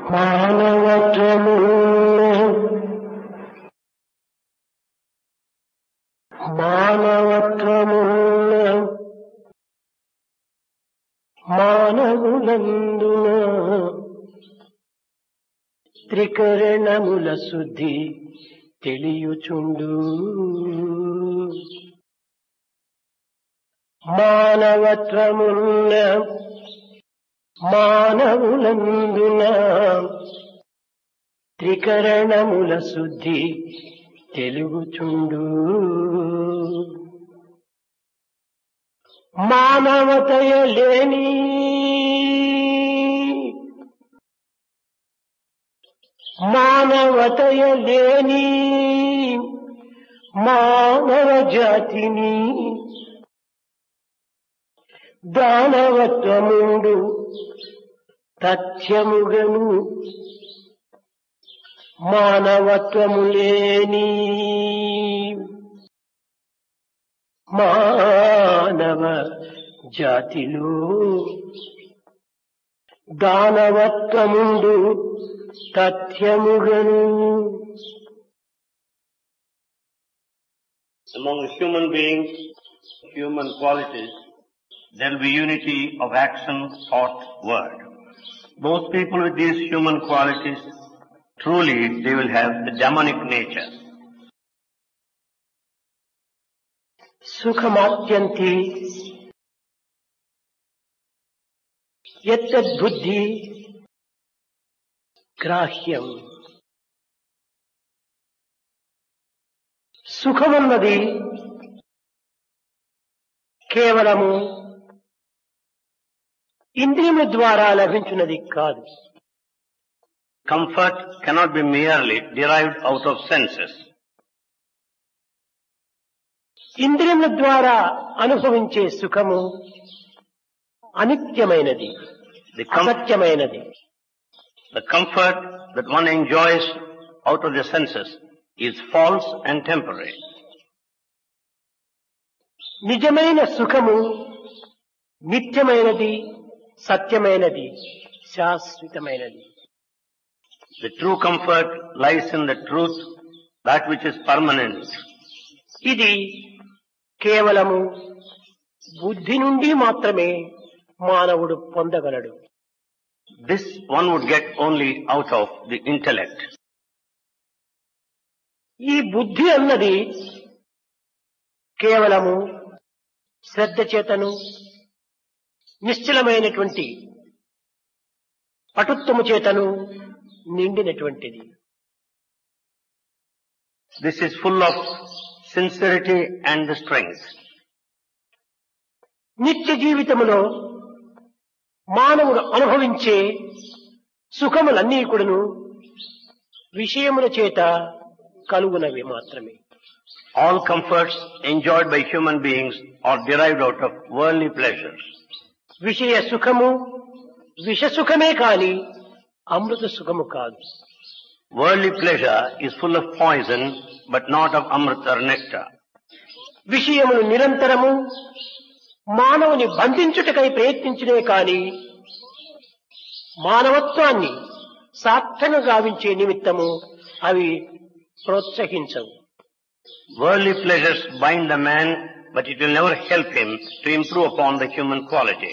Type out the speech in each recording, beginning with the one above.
మానవత్వము మానవత్వము మానవులందున త్రికరణముల శుద్ధి తెలియుచుండు మానవత్వమున్న మానవులందున త్రికరణముల శుద్ధి తెలుగుచుండు మానవతయ లేని మానవతయ లేని మానవ జాతిని దానవత్వముండు తథ్యముగను మానవత్వము లేని మానవ జాతిలో దానవత్వముండు తథ్యముగను Among the human beings, human qualities, there will be unity of action, thought, word. Those people with these human qualities, truly they will have the demonic nature. సుఖమాత్యంతి ఎత్తద్బుద్ధి గ్రాహ్యం సుఖమన్నది కేవలము ఇంద్రియముల ద్వారా లభించినది కాదు Comfort cannot be merely derived out of senses. ఇంద్రియముల ద్వారా అనుభవించే సుఖము అనిత్యమైనది The, com- అసత్యమైనది the comfort that one enjoys out of the senses is false and temporary. నిజమైన సుఖము నిత్యమైనది సత్యమైనది శాశ్వతమైనది The true comfort lies in the truth, that which is permanent. ఇది కేవలము బుద్ధి నుండి మాత్రమే మానవుడు పొందగలడు This one would get only out of the intellect. ఈ బుద్ధి అన్నది కేవలము శ్రద్ధ చేతను నిశ్చలమైనటువంటి పటుత్వము చేతను నిండినటువంటిది This is full of sincerity and the strength. నిత్య జీవితములో మానవుడు అనుభవించే సుఖములన్నీ కూడాను విషయముల చేత కలుగునవి మాత్రమే All comforts enjoyed by human beings are derived out of worldly pleasures. విషయ సుఖము విష సుఖమే కాని అమృత సుఖము కాదు Worldly pleasure is full of poison, but not of amrita or nectar. విషయములు నిరంతరము మానవుని బంధించుటకై ప్రయత్నించినే కాని మానవత్వాన్ని సార్థంగా గావించే నిమిత్తము అవి ప్రోత్సహించవు Worldly pleasures bind the man, but it will never help him to improve upon the human quality.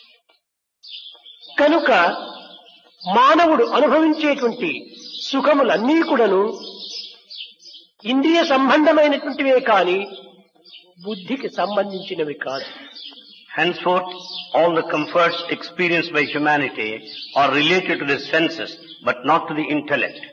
కనుక మానవుడు అనుభవించేటువంటి సుఖములన్నీ కూడాను ఇంద్రియ సంబంధమైనటువంటివే కాని బుద్ధికి సంబంధించినవి కాదు Henceforth, all the comforts experienced by humanity are related to the senses, but not to the intellect.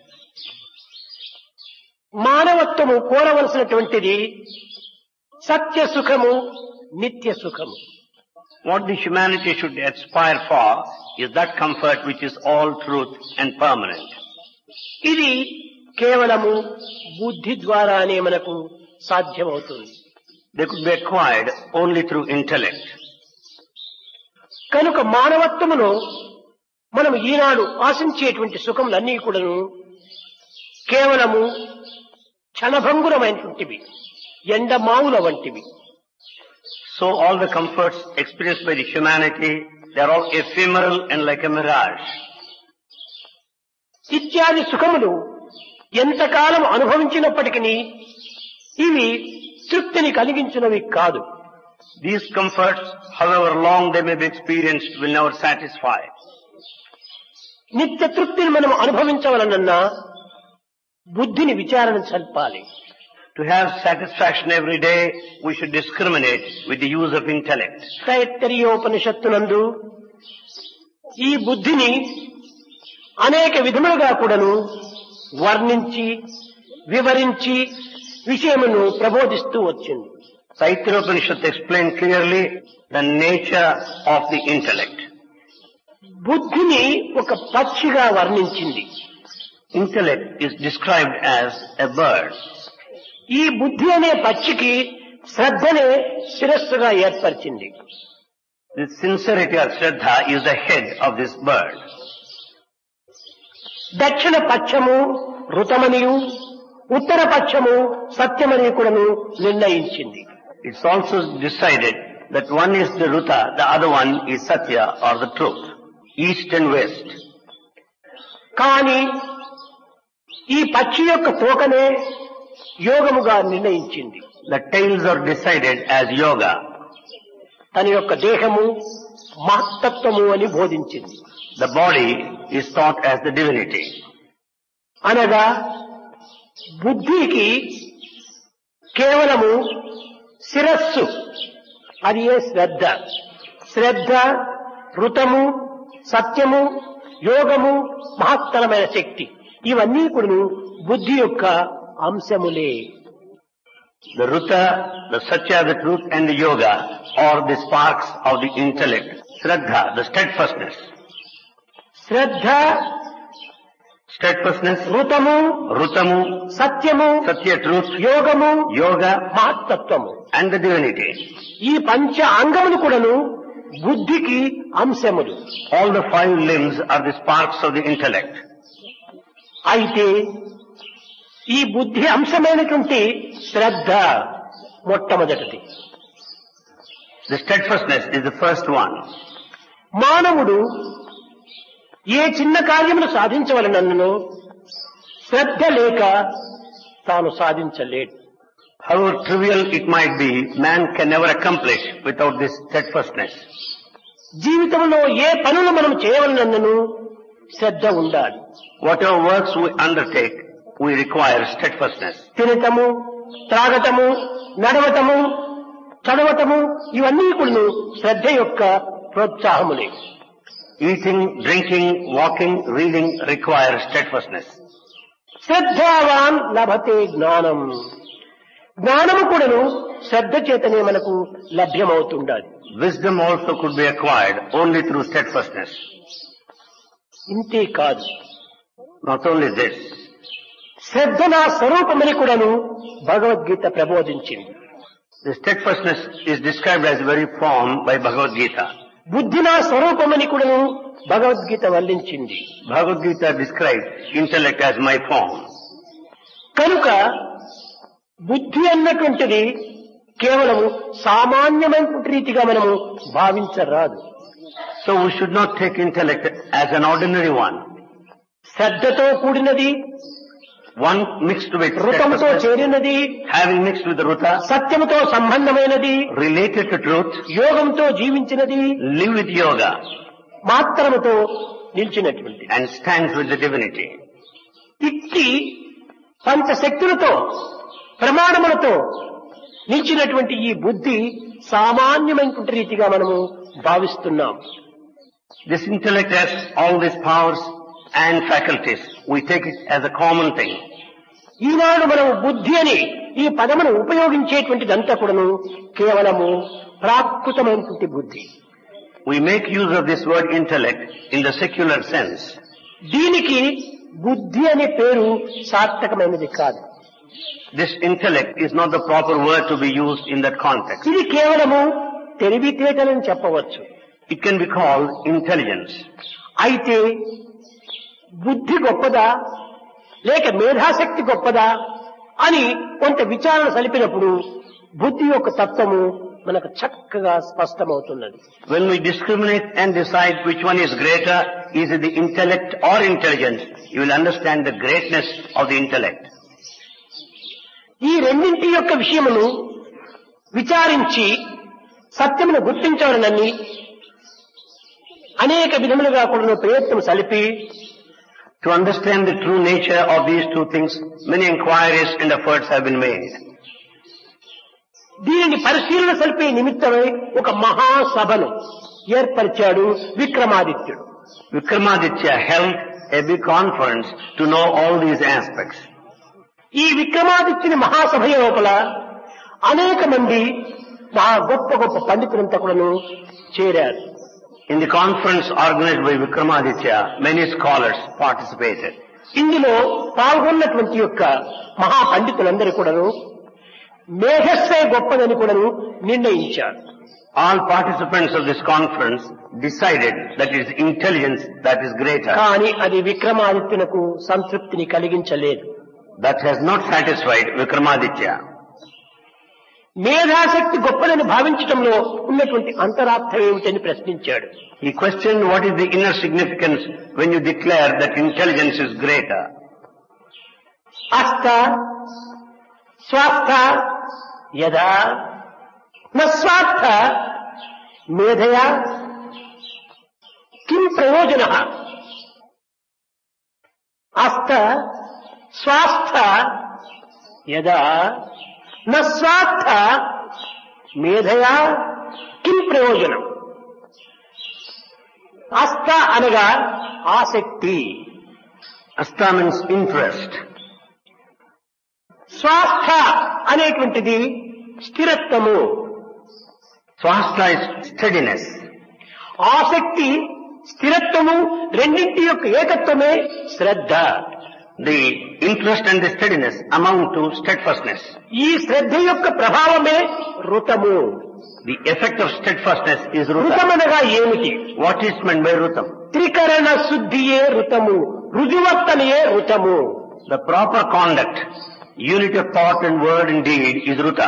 మానవత్వము కోరవలసినటువంటిది సత్య సుఖము నిత్య సుఖము What the humanity should aspire for is that comfort which is all truth and permanent. ఇది కేవలము బుద్ధి ద్వారానే మనకు సాధ్యమవుతుంది They could be acquired only through intellect. కనుక మానవత్వములో మనం ఈనాడు ఆశించేటువంటి సుఖములన్నీ కూడాను కేవలము క్షణభంగురమైనటువంటివి ఎండమావుల వంటివి So all the comforts experienced by the humanity, they are all ephemeral and like a mirage. ఇత్యాది సుఖములు ఎంతకాలం అనుభవించినప్పటికీ ఇవి తృప్తిని కలిగించినవి కాదు These comforts, however long they may be experienced, will never satisfy. నిత్య తృప్తిని మనం అనుభవించవలనన్నా బుద్ధిని విచారణ చల్పాలి To have satisfaction every day, we should discriminate with the use of intellect. తైత్తరీయోపనిషత్తునందు ఈ బుద్ధిని అనేక విధములుగా కూడాను వర్ణించి వివరించి విషయమును ప్రబోధిస్తూ వచ్చింది Taittiriya Upanishad explained clearly the nature of the intellect. బుద్ధిని ఒక పక్షిగా వర్ణించింది Intellect is described as a bird. ఈ బుద్ధి అనే పక్షికి శ్రద్ధనే శిరస్సుగా ఏర్పరిచింది The sincerity or Shraddha is the head of this bird. దక్షిణ పక్షము ఋతమనియు ఉత్తర పక్షము సత్యమని కూడాను నిర్ణయించింది It's also decided that one is the Ruta, the other one is Satya or the truth. East and West. కానీ ఈ పక్షి యొక్క తోకనే యోగముగా నిర్ణయించింది The tails are decided as yoga. తన యొక్క దేహము మహత్తత్వము అని బోధించింది The body is thought as the divinity. అనగా బుద్ధికి కేవలము శిరస్సు అది ఏ శ్రద్ధ శ్రద్ధ ఋతము సత్యము యోగము మహత్తరమైన శక్తి ఇవన్నీ కూడా బుద్ధి యొక్క అంశములే The Ruta, the Satya, the truth and the yoga are the sparks of the intellect. Shraddha, the steadfastness. Shraddha Steadfastness, ఋతము Rutamu, సత్యము Satya, truth, యోగము yoga మహత్తత్వము and the divinity. ఈ పంచ అంగములు కూడాను బుద్ధికి అంశములు All the five limbs are the sparks of the intellect. అయితే ఈ బుద్ధి అంశమైనటువంటి శ్రద్ధ మొట్టమొదటిది The steadfastness is the first one. మానవుడు ఏ చిన్న కార్యమును సాధించవలనన్ను శ్రద్ధ లేక తాను సాధించలేడు However trivial it might be, man can never accomplish without this steadfastness. జీవితంలో ఏ పనులు మనం చేయవలనన్ను శ్రద్ధ ఉండాలి Whatever works we undertake, we require steadfastness. తినటము త్రాగటము నడవటము చదవటము ఇవన్నీ కూడా శ్రద్ధ యొక్క ప్రోత్సాహములే Eating, drinking, walking, reading require steadfastness. శ్రద్ధావాన్ లభతే జ్ఞానం జ్ఞానము కూడాను శ్రద్ధ చేతనే మనకు లభ్యమవుతుండాలి Wisdom also could be acquired only through steadfastness. ఇంతే కాదు Not only this, శ్రద్ధ నా స్వరూపమని కూడాను Bhagavad Gita ప్రబోధించింది the steadfastness is described as very form by Bhagavad Gita. బుద్ధి నా స్వరూపమని కూడాను Bhagavad Gita వల్లించింది Bhagavad Gita describes intellect as my form. కనుక బుద్ధి అన్నటువంటిది కేవలము సామాన్యమైన రీతిగా మనము భావించరాదు So we should not take intellect as an ordinary one. శ్రద్ధతో కూడినది One mixed with ఋతముతో steadfastness, చేరినది having mixed with the Ruta, సత్యముతో సంబంధమైనది related to truth, యోగంతో జీవించినది live with yoga, మాత్రముతో నిలిచినటువంటి and stands with the divinity. ఇట్టి పంచశక్తులతో ప్రమాణములతో నిలిచినటువంటి ఈ బుద్ధి సామాన్యమైనటువంటి రీతిగా మనము భావిస్తున్నాం This intellect has all these powers and faculties. We take it as a common thing. ఈనాడు మనం బుద్ధి అని ఈ పదమును ఉపయోగించేటువంటిదంతా కూడాను కేవలము ప్రాకృతమైనటువంటి బుద్ధి We make use of this word intellect in the secular sense. దీనికి బుద్ధి అనే పేరు సార్థకమైనది కాదు This intellect is not the proper word to be used in that context. ఇది కేవలము తెలివితేటలని చెప్పవచ్చు It can be called intelligence. అయితే బుద్ధి గొప్పదా లేక మేధాశక్తి గొప్పదా అని కొంత విచారణ సలిపినప్పుడు బుద్ధి యొక్క తత్వము మనకు చక్కగా స్పష్టమవుతున్నది When we discriminate and decide which one is greater, is it the intellect or intelligence, you will understand the greatness of the intellect. ఈ రెండింటి యొక్క విషయమును విచారించి సత్యమును గుర్తించవలనని అనేక విధములుగా కూడా ప్రయత్నం సలిపి To understand the true nature of these two things, many inquiries and efforts have been made. దీనిని పరిశీలన సలిపే నిమిత్తమై ఒక మహాసభను ఏర్పరిచాడు విక్రమాదిత్యుడు Vikramaditya held a big conference to know all these aspects. ఈ విక్రమాదిత్యుని మహాసభ లోపల అనేక మంది మహా గొప్ప గొప్ప పండితులంతా కూడాను చేరారు In the conference organized by Vikramaditya, many scholars participated. ఇందులో పాల్గొన్నటువంటి యొక్క మహా పండితులందరూ కూడాను మేఘస్వే గొప్పదని కూడాను నిర్ణయించారు All participants of this conference decided that it is intelligence that is greater. కానీ అది విక్రమాదిత్యునకు సంతృప్తిని కలిగించలేదు That has not satisfied Vikramaditya. మేధాశక్తి గొప్పదని భావించటంలో ఉన్నటువంటి అంతరార్థం ఏమిటని ప్రశ్నించాడు He questioned what is the inner significance when you declare that intelligence is greater. అస్థ స్వాస్థ యదా న స్వార్థ మేధయా కిం ప్రయోజన అస్థ స్వాస్థ యదా న స్వార్థ మేధయా కిం ప్రయోజనం అస్థ అనగా ఆసక్తి Asta means interest. స్వాస్థ అనేటువంటిది స్థిరత్వము Swasthya is steadiness. ఆసక్తి స్థిరత్వము రెండింటి యొక్క ఏకత్వమే శ్రద్ధ The interest and the steadiness amount to steadfastness. ఈ శ్రద్ధ యొక్క ప్రభావమే ఋతము The effect of steadfastness is ruta. ఋతమనగా ఏమిటి What is meant by rutam? త్రికరణ శుద్ధియే ఋతము రుజువర్తనయే ఋతము The proper conduct, unity of thought and word and deed is ruta.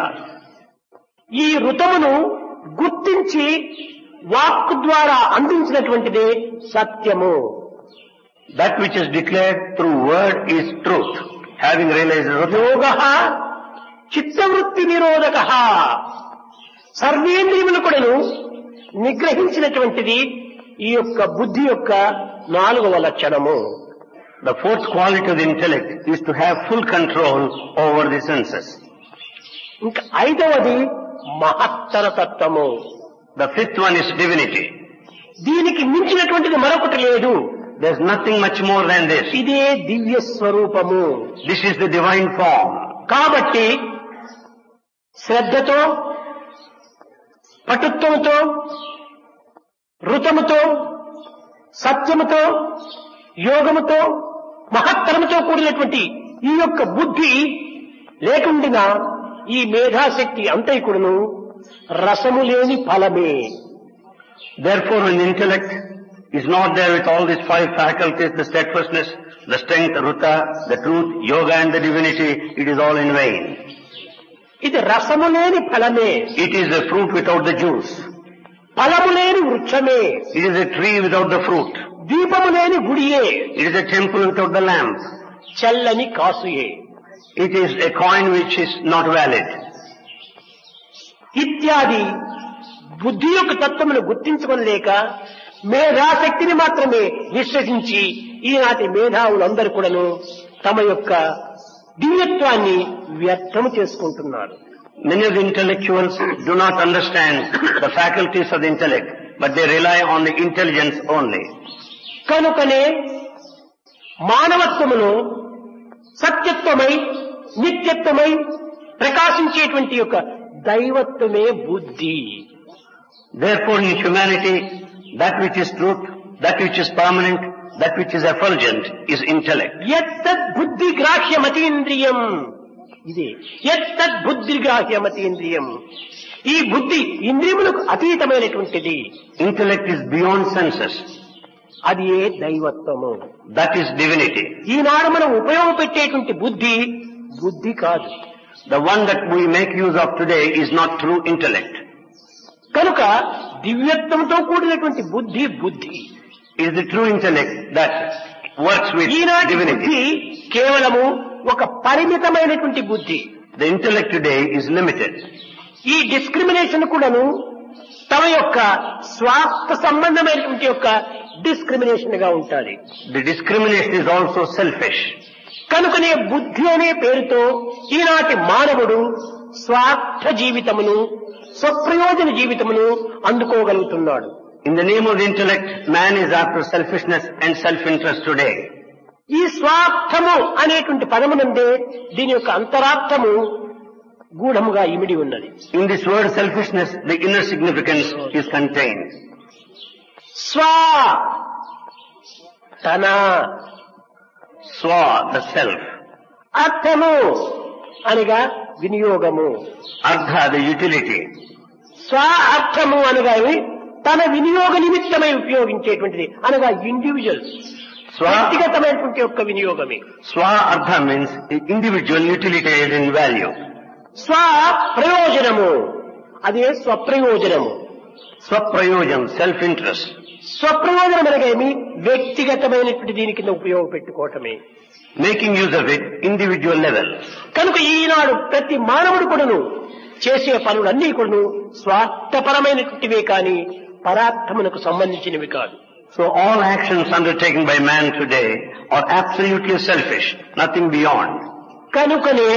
ఈ ఋతమును గుర్తించి వాక్కు ద్వారా అందించినటువంటిదే సత్యము That which is declared through word is truth. Having realized ruta, యోగ చిత్తవృత్తి నిరోధక సర్వేంద్రియములు కూడాను నిగ్రహించినటువంటిది ఈ యొక్క బుద్ధి యొక్క నాలుగవ లక్షణము the fourth quality of the intellect is to have full control over the senses. ఇంకా ఐదవది మహత్తర తత్వము The fifth one is divinity. దీనికి మించినటువంటిది మరొకటి లేదు There's nothing much more than this. ఇదే దివ్య స్వరూపము This is the divine form. కాబట్టి శ్రద్ధతో పటుత్వముతో ఋతముతో సత్యముతో యోగముతో మహత్తరముతో కూడినటువంటి ఈ యొక్క బుద్ధి లేకుండా ఈ మేధాశక్తి అంతైకుడును రసము లేని ఫలమే Therefore, when the intellect is not there with all these five faculties, the steadfastness, the strength, ruta, the truth, yoga and the divinity, it is all in vain. ఇది రసము లేని ఫలమే It is a fruit without the juice. ఫలము లేని వృక్షమే It is a tree without the fruit. దీపము లేని గుడియే It is a temple without the lamp. చల్లని కాసుయే It is a coin which is not valid. ఇత్యాది బుద్ధి యొక్క తత్వమును గుర్తించుకోలేక మేధాశక్తిని మాత్రమే విశ్వసించి ఈనాటి మేధావులందరూ కూడాను తమ యొక్క దివ్యత్వాన్ని వ్యర్థము చేసుకుంటున్నారు Many of the intellectuals do not understand the faculties of the intellect, but they rely on the intelligence only. కనుకనే మానవత్వమును సత్యత్వమై నిత్యత్వమై ప్రకాశించేటువంటి యొక్క దైవత్వమే బుద్ధి Therefore, in humanity, that which is truth, that which is permanent, that which is effulgent is intellect. ఎత్తద్ బుద్ధి గ్రాహ్యమతీంద్రియం ఇది ఎత్తద్ బుద్ధి గ్రాహ్యమతీంద్రియం ఈ బుద్ధి ఇంద్రియములకు అతీతమైనటువంటిది Intellect is beyond senses. అది ఏ దైవత్వము That is divinity. ఈనాడు మనం ఉపయోగపెట్టేటువంటి బుద్ధి బుద్ధి కాదు The one that we make use of today is not true intellect. కనుక దివ్యత్వంతో కూడినటువంటి బుద్ధి బుద్ధి It is the true intellect that works with ఈనాటి divinity. బుద్ధి కేవలము ఒక పరిమితమైనటువంటి బుద్ధి The intellect today is limited. ఈ డిస్క్రిమినేషన్ కూడాను తమ యొక్క స్వార్థ సంబంధమైనటువంటి యొక్క డిస్క్రిమినేషన్ గా ఉంటుంది The discrimination is also selfish. కనుకనే బుద్ధి అనే పేరుతో ఈనాటి మానవుడు స్వార్థ జీవితమును స్వప్రయోజన జీవితమును అందుకోగలుగుతున్నాడు In the name of the intellect, man is after selfishness and self-interest today. ఈ స్వార్థము అనేటువంటి పదమునందే దీని యొక్క అంతరార్థము గూఢముగా ఇమిడి ఉన్నది In this word selfishness, the inner significance is contained. స్వా తన Swa, the self. అర్థము అనగా వినియోగము Ardha, the utility. స్వ అర్థము అనగా ఇవి తన వినియోగ నిమిత్తమై ఉపయోగించేటువంటిది అనగా ఇండివిజువల్స్ Swa, వ్యక్తిగతమైనటువంటి యొక్క వినియోగమే swa ardha means individual utilitarian value. స్వ ప్రయోజనము అదే స్వప్రయోజనము Swaprayojam, self-interest. స్వప్రయోజనం అనగా ఏమి వ్యక్తిగతమైనటువంటి దీని కింద ఉపయోగపెట్టుకోవటమే Making use of it, individual level. కనుక ఈనాడు ప్రతి మానవుడు కూడాను చేసే పనులన్నీ కూడాను స్వార్థపరమైనటువంటివే కాని పరార్థమునకు సంబంధించినవి కాదు So all actions undertaken by man today are absolutely selfish, nothing beyond. కనుకనే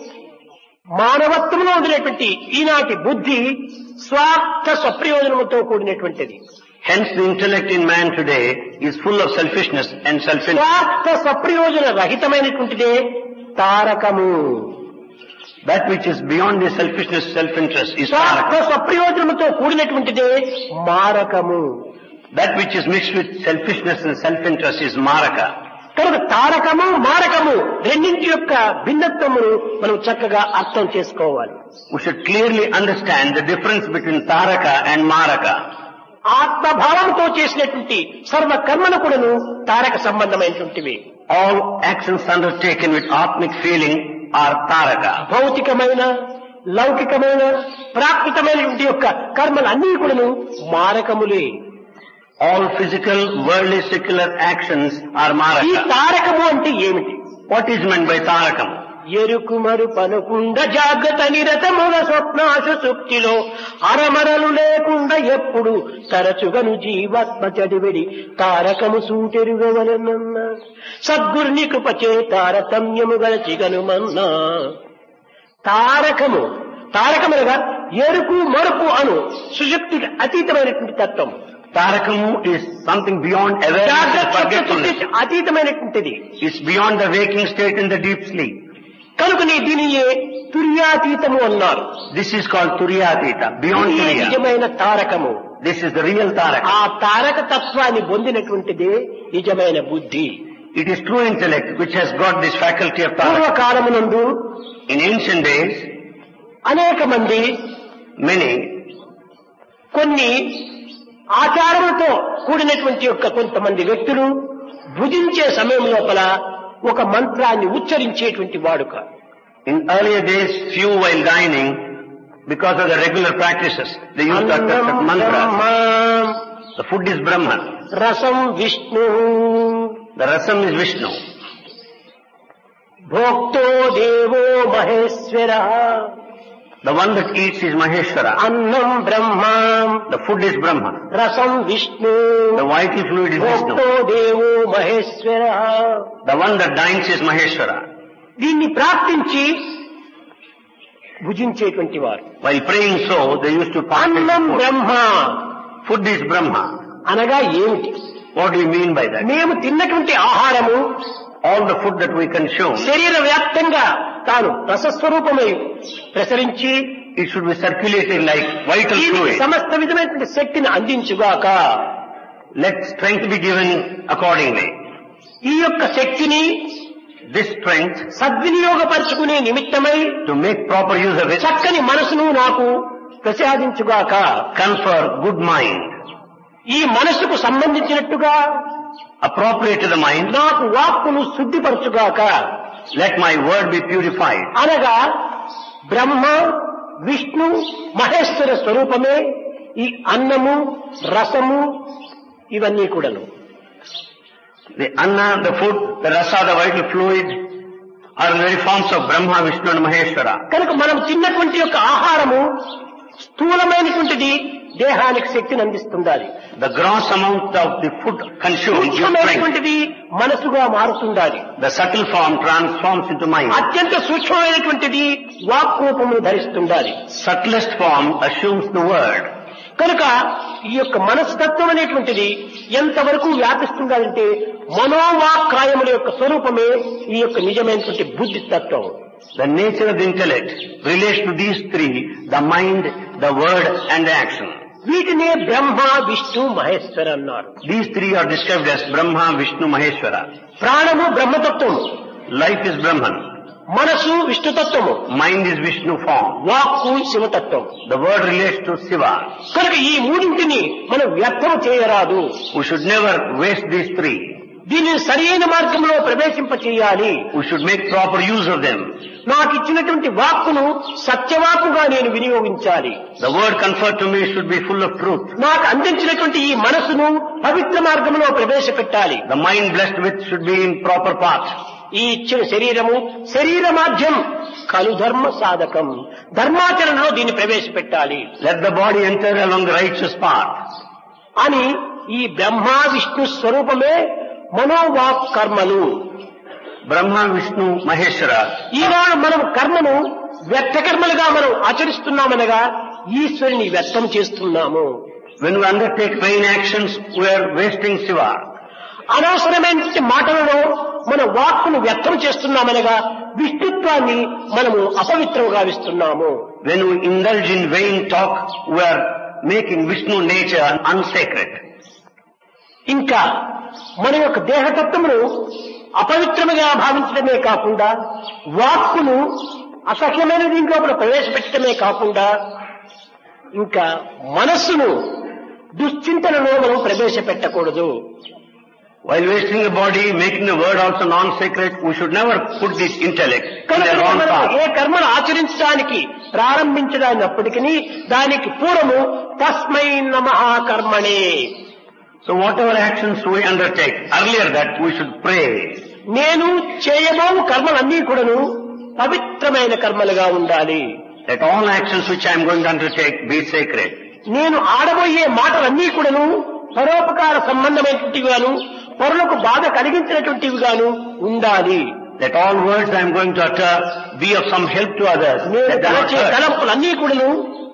మానవత్వంలో ఉండినటువంటి ఈనాటి బుద్ధి స్వార్థ స్వప్రయోజనముతో కూడినటువంటిది Hence the intellect in man today is full of selfishness and self-interest. స్వార్థ స్వప్రయోజన రహితమైనటువంటిదే తారకము That which is beyond the selfishness, self-interest is స్వార్థ taraka. స్వప్రయోజనముతో కూడినటువంటిదే మారకము That which is mixed with selfishness and self-interest is maraka. కనుక తారకము మారకము రెండింటి యొక్క భిన్నత్వమును మనం చక్కగా అర్థం చేసుకోవాలి We should clearly understand the difference between taraka and maraka. ఆత్మభావంతో చేసినటువంటి సర్వ కర్మలు కూడాను తారక సంబంధమైనటువంటివి All actions undertaken with atmic feeling are taraka. భౌతికమైన లౌకికమైన ప్రాకృతమైనటువంటి యొక్క కర్మలు అన్నీ కూడాను మారకములే All physical, worldly, secular actions are ఈ maraka. తారకము అంటే ఏమిటి What is meant by tarakam? ఎరుకు మరు పనుకుండ జాగ్రత్త నిరతముల స్వప్నాశు సుక్తిలో అరమరలు లేకుండా ఎప్పుడు తరచుగను జీవాత్మ చడివిడి తారకము సూటెరుగవలనన్న సద్గురుని కృపచే తారతమ్యము గలచిగను మన్నా తారకము తారకమనగా ఎరుకు మరుపు అను సుశక్తికి అతీతమైనటువంటి తత్వం Tarakamu is something beyond awareness and జాగ్రత్త forgetfulness. సుశక్తికి అతీతమైనటువంటిది It's beyond the waking state and the deep sleep. కనుకనే దీనియే తుర్యాతీతము అన్నారు This is called Turyatita, beyond ఇది Turiya. నిజమైన తారకము This is the real Taraka. ఆ తారక తత్వాన్ని పొందినటువంటిదే నిజమైన బుద్ధి It is true intellect which has got this faculty of Taraka. పూర్వకాలమునందు In ancient days, అనేక మంది many కొన్ని ఆచారములతో కూడినటువంటి యొక్క కొంతమంది వ్యక్తులు భుజించే సమయం లోపల ఒక మంత్రాన్ని ఉచ్చరించేటువంటి వాడుక In earlier days, few while dining, because of the regular practices, they used to utter such mantras. అన్నం The food is Brahman. రసం Vishnu The rasam is Vishnu. భోక్తో దేవో Maheshwara The one that eats is Maheshwara. అన్నం బ్రహ్మ The food is Brahma. రసం Vishnu The vital fluid is భోక్తో Vishnu. దేవో Maheshwara The one that dines is Maheshwara. దీన్ని ప్రార్థించి భుజించేటువంటి వారు While praying so, they used to partake అన్నం in food. Brahma Food is Brahma. అనగా ఏమిటి What do you mean by that? మేము తిన్నటువంటి ఆహారము All the food that we consume, శరీర వ్యాప్తంగా తాను రసస్వరూపమై ప్రసరించి it should be circulated like vital దీనికి fluid. సమస్త విధమైనటువంటి శక్తిని అందించుగాక Let strength be given accordingly. ఈ యొక్క శక్తిని This strength, సద్వినియోగపరుచుకునే నిమిత్తమై to make proper use of it, చక్కని మనసును నాకు ప్రసాదించుగాక confer good mind. ఈ మనసుకు సంబంధించినట్టుగా Appropriate to the mind, నాకు వాక్కును శుద్ధిపరచుగాక let my word be purified. అనగా బ్రహ్మ విష్ణు మహేశ్వర స్వరూపమే ఈ అన్నము రసము ఇవన్నీ కూడాను The anna, the food, the rasa, the vital fluid are the very forms of Brahma, Vishnu and Maheshwara. కనుక మనం తిన్నటువంటి యొక్క ఆహారము స్థూలమైనటువంటిది దేహానికి శక్తిని అందిస్తుండాలి The gross amount of the food consumed gives strength. సూక్ష్మమైనటువంటిది మనసుగా మారుతుండాలి The subtle form transforms into mind. అత్యంత సూక్ష్మమైనటువంటిది walk రూపమును ధరిస్తుండాలి Subtlest form assumes the word. కనుక ఈ యొక్క మనస్తత్వం అనేటువంటిది ఎంతవరకు వ్యాపిస్తుందంటే మనోవాక్కాయముల యొక్క స్వరూపమే ఈ యొక్క నిజమైనటువంటి బుద్ధి తత్వం The nature of the intellect relates to these three, the mind, the word and the action. వీటినే బ్రహ్మ విష్ణు మహేశ్వర అన్నారు These three are described as Brahma, Vishnu, Maheshwara. ప్రాణము బ్రహ్మతత్వము Life is Brahman. మనసు విష్ణుతత్వము Mind is Vishnu form. వాక్కు శివతత్వం The word relates to Shiva. కనుక ఈ మూడింటిని మనం వ్యర్థం చేయరాదు We should never waste these three. దీనిని సరైన మార్గంలో ప్రవేశింప చేయాలి We should make proper use of them. నాకు ఇచ్చినటువంటి వాక్కును సత్యవాక్కుగా నేను వినియోగించాలి The word conferred to me should be full of truth. నాకు అందించినటువంటి ఈ మనసును పవిత్ర మార్గంలో ప్రవేశపెట్టాలి The mind blessed with should be in proper path. ఈ ఇచ్చిన శరీరము శరీర మాధ్యం కలు ధర్మ సాధకం ధర్మాచరణలో దీన్ని ప్రవేశపెట్టాలి Let the body enter along the righteous path. అని ఈ బ్రహ్మ విష్ణు స్వరూపమే మనోవాక్ కర్మలు Brahma, Vishnu, Maheshwara. ఈనాడు మనం కర్మను వ్యర్థ కర్మలుగా మనం ఆచరిస్తున్నామనగా ఈశ్వరుని వ్యర్థం చేస్తున్నాము When we undertake vain actions, we are wasting Shiva. అనవసరమైన మాటలలో మన వాక్కును వ్యర్థం చేస్తున్నామనగా విష్ణుత్వాన్ని మనము అపవిత్రం గావిస్తున్నాము When we indulge in vain talk, we are making Vishnu nature unsacred. ఇంకా మన యొక్క దేహతత్వమును అపవిత్రముగా భావించడమే కాకుండా వాక్కును అసహ్యమైన దీంట్లో ప్రవేశపెట్టడమే కాకుండా ఇంకా మనస్సును దుశ్చింతనలో మనం ప్రవేశపెట్టకూడదు While wasting the body, making the word also non-sacred, we should never put this intellect in కనుక the wrong మనం path. ఏ కర్మను ఆచరించడానికి ప్రారంభించడానప్పటికీ దానికి పూర్వము తస్మై నమ కర్మణే So whatever actions we undertake, earlier that we should pray. నేను చేయబోవు కర్మలన్నీ కూడాను పవిత్రమైన కర్మలుగా ఉండాలి Let all actions which I am going to undertake be sacred. నేను ఆడబోయే మాటలన్నీ కూడాను పరోపకార సంబంధమైనటువంటివిగాను పరులకు బాధ కలిగించినటువంటివి గాను ఉండాలి Let all words I am going to utter be of some help to others. నేను Let, them not తలచే hurt. తలంపులన్నీ కూడాను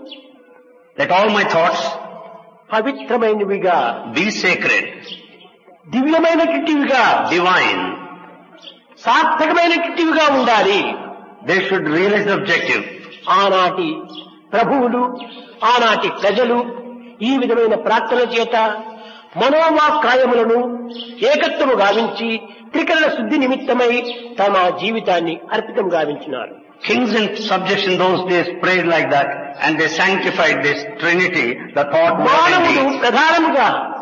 Let all my thoughts పవిత్రమైనవిగా be sacred, దివ్యమైనటువంటివిగా divine. సార్థకమైనటువంటివిగా ఉండాలి They should realize the objective. ఆనాటి ప్రభువులు ఆనాటి ప్రజలు ఈ విధమైన ప్రార్థన చేత మనోవాక్కాయములను ఏకత్వము గావించి త్రికరణ శుద్ధి నిమిత్తమై తమ జీవితాన్ని అర్పితం గావించినారు Kings and subjects in those days prayed like that and they sanctified this trinity, the thought, word and మానవుడు deed. ప్రధానముగా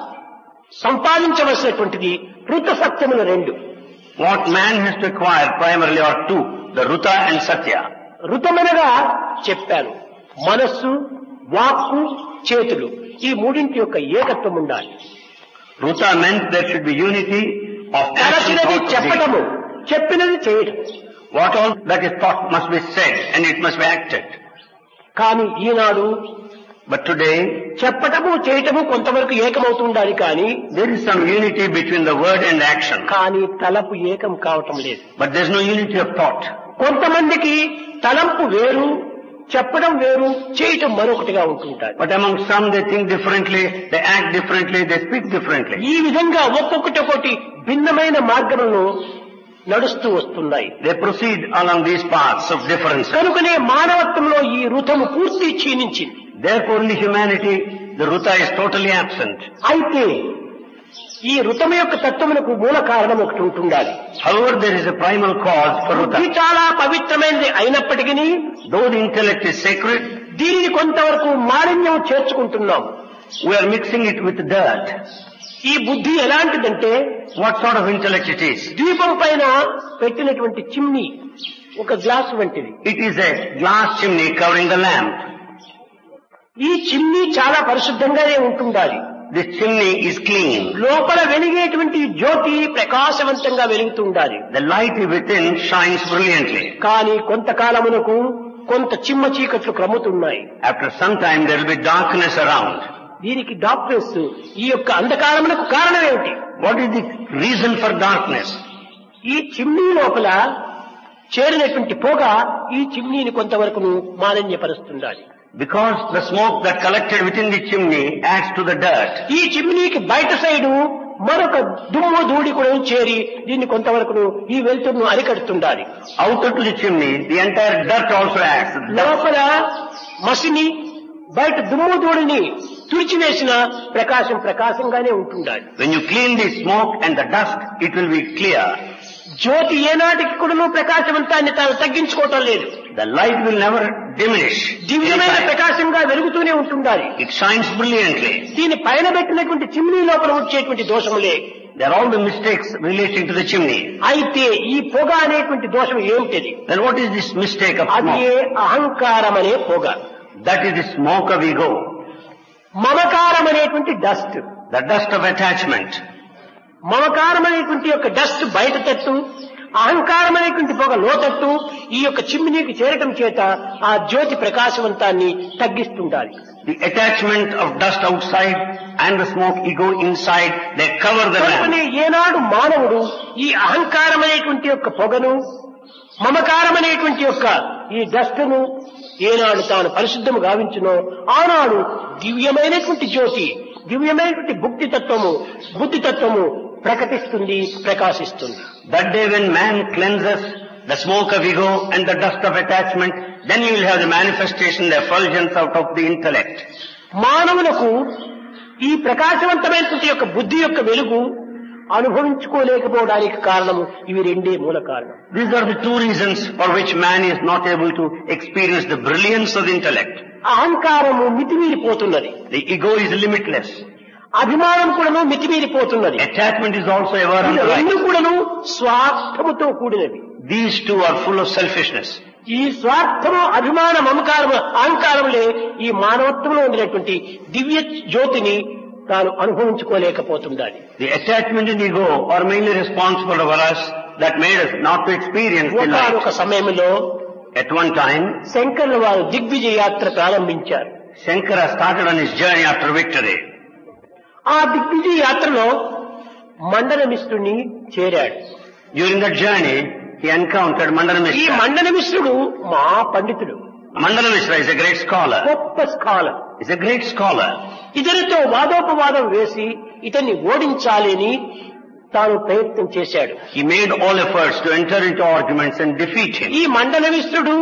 సంపాదించవలసినటువంటిది ఋత సత్యముల రెండు What man has to acquire primarily are two, the Ruta and Satya. ఋతమనగా చెప్పాను మనస్సు వాక్కు చేతులు ఈ మూడింటి యొక్క ఏకత్వం ఉండాలి Ruta meant there should be unity of action, తలచినది thought, and deed. చెప్పటము చెప్పినది చేయటం What all that is thought must be said and it must be acted. కానీ ఈనాడు But today, చెప్పటము చేయటము కొంతవరకు ఏకమవుతుండాలి కానీ there is some unity between the word and action. కానీ తలపు ఏకం కావటం లేదు But there is no unity of thought. కొంతమందికి తలంపు వేరు చెప్పడం వేరు చేయటం మరొకటిగా ఉంటుంటారు But among some they think differently, they act differently, they speak differently. ఈ విధంగా ఒక్కొక్కటి ఒకటి భిన్నమైన మార్గములను నడుస్తూ వస్తున్నాయి They proceed along these paths of difference. కనుకనే మానవత్వంలో ఈ ఋతము పూర్తి క్షీణించింది Therefore in humanity, the Ruta is totally absent. అయితే ఈ ఋతము యొక్క తత్వమునకు మూల కారణం ఒకటి ఉంటుండాలి However, there is a primal cause for బుద్ధి Ruta. చాలా పవిత్రమైనది అయినప్పటికీ Though the intellect is sacred, దీనిని కొంతవరకు మాలిన్యం చేర్చుకుంటున్నాం we are mixing it with dirt. ఈ బుద్ధి ఎలాంటిదంటే What sort of intellect it is? దీపం పైన పెట్టినటువంటి చిమ్ని ఒక గ్లాసు వంటిది It is a glass chimney covering the lamp. ఈ చిమ్నీ చాలా పరిశుద్ధంగానే ఉంటుండాలి This chimney is clean. లోపల వెలిగేటువంటి జ్యోతి ప్రకాశవంతంగా వెలుగుతూ ఉండాలి The light within shines brilliantly. కానీ కొంతకాలమునకు కొంత చిమ్మ చీకట్లు క్రమ్ముతున్నాయి After some time there will be darkness around. దీనికి డాక్టర్స్ ఈ యొక్క అంధకారమునకు కారణం ఏమిటి What is the reason for darkness? ఈ చిమ్నీ లోపల చేరినటువంటి పొగ ఈ చిమ్నీని కొంతవరకు మాలిన్యపరుస్తుండాలి Because the smoke that collected within the chimney adds to the dirt. ఈ చిమ్నీకి బయట సైడు మరొక దుమ్ము ధూళి కూడా చేరి దీన్ని కొంతవరకు ఈ వెలుతురును అరికడుతుండాలి Outer to the chimney, the entire dirt also adds. The dust లోపల మసిని బయట దుమ్ము ధూళిని తుడిచివేసిన ప్రకాశం ప్రకాశంగానే ఉంటుండాలి When you clean the smoke and the dust, it will be clear. జ్యోతి ఏనాటికి కూడా ప్రకాశవంతాన్ని తాను తగ్గించుకోవటం లేదు The light will never diminish. దివ్యమైన Inside. ప్రకాశంగా వెలుగుతూనే ఉంటుండాలి It shines brilliantly. దీని పైన పెట్టినటువంటి చిమ్నీ లోపల వచ్చేటువంటి దోషములే There are all the mistakes relating to the chimney. అయితే ఈ పొగ అనేటువంటి దోషం ఏమిటిది Then what is this mistake of అది smoke? అహంకారం అనే పొగ That is the smoke of ego. మమకారం అనేటువంటి dust The dust of attachment. మమకారం అనేటువంటి యొక్క డస్ట్ బయట తట్టు అహంకారం అనేటువంటి పొగ లోతట్టు ఈ యొక్క చిమ్మినీకి చేరటం చేత ఆ జ్యోతి ప్రకాశవంతాన్ని తగ్గిస్తుండాలి The attachment of dust outside and the smoke ego inside, they cover the కనుకనే lamp. ఏనాడు మానవుడు ఈ అహంకారం అనేటువంటి యొక్క పొగను మమకారం అనేటువంటి యొక్క ఈ డస్ట్ను ఏనాడు తాను పరిశుద్ధము గావించునో ఆనాడు దివ్యమైనటువంటి జ్యోతి దివ్యమైనటువంటి భుక్తి తత్వము బుద్ధి తత్వము ప్రకటిస్తుంది ప్రకాశిస్తుంది That day when man cleanses the smoke of ego and the dust of attachment, then you will have the manifestation, the effulgence out of the intellect. మానవులకు ఈ ప్రకాశవంతమైనటువంటి యొక్క బుద్ధి యొక్క వెలుగు అనుభవించుకోలేకపోవడానికి కారణము ఇవి రెండే మూల కారణం These are the two reasons for which man is not able to experience the brilliance of the intellect. అహంకారము మితిమీరిపోతున్నది The ego is limitless. అభిమానం కూడాను మితిమీరిపోతున్నది Attachment is also ever ఈ on the రెండు rise. కూడాను స్వార్థముతో కూడినవి These two are full of selfishness. ఈ స్వార్థము అభిమాన మమకారము అహంకారములే ఈ మానవత్వంలో ఉండినటువంటి దివ్య జ్యోతిని తాను అనుభవించుకోలేకపోతుండాలి The attachment and ego are mainly responsible for us that made us not to experience the ఒకనొక light. సమయంలో At one time, శంకర్ల వారు దిగ్విజయ యాత్ర ప్రారంభించారు Shankara started on his journey after victory. ఆ దిగ్విజయ యాత్రలో మండల మిశ్రుని చేరాడు During that journey, he encountered Mandana ఈ Mishra. మండల మిశ్రుడు మా పండితుడు Mandana Mishra is a great scholar. గొప్ప scholar He's a great scholar. ఇతనితో వాదోపవాదం వేసి ఇతన్ని ఓడించాలి అని తాను ప్రయత్నం చేశాడు He made all efforts to enter into arguments and defeat him. ఈ మండల మిశ్రుడు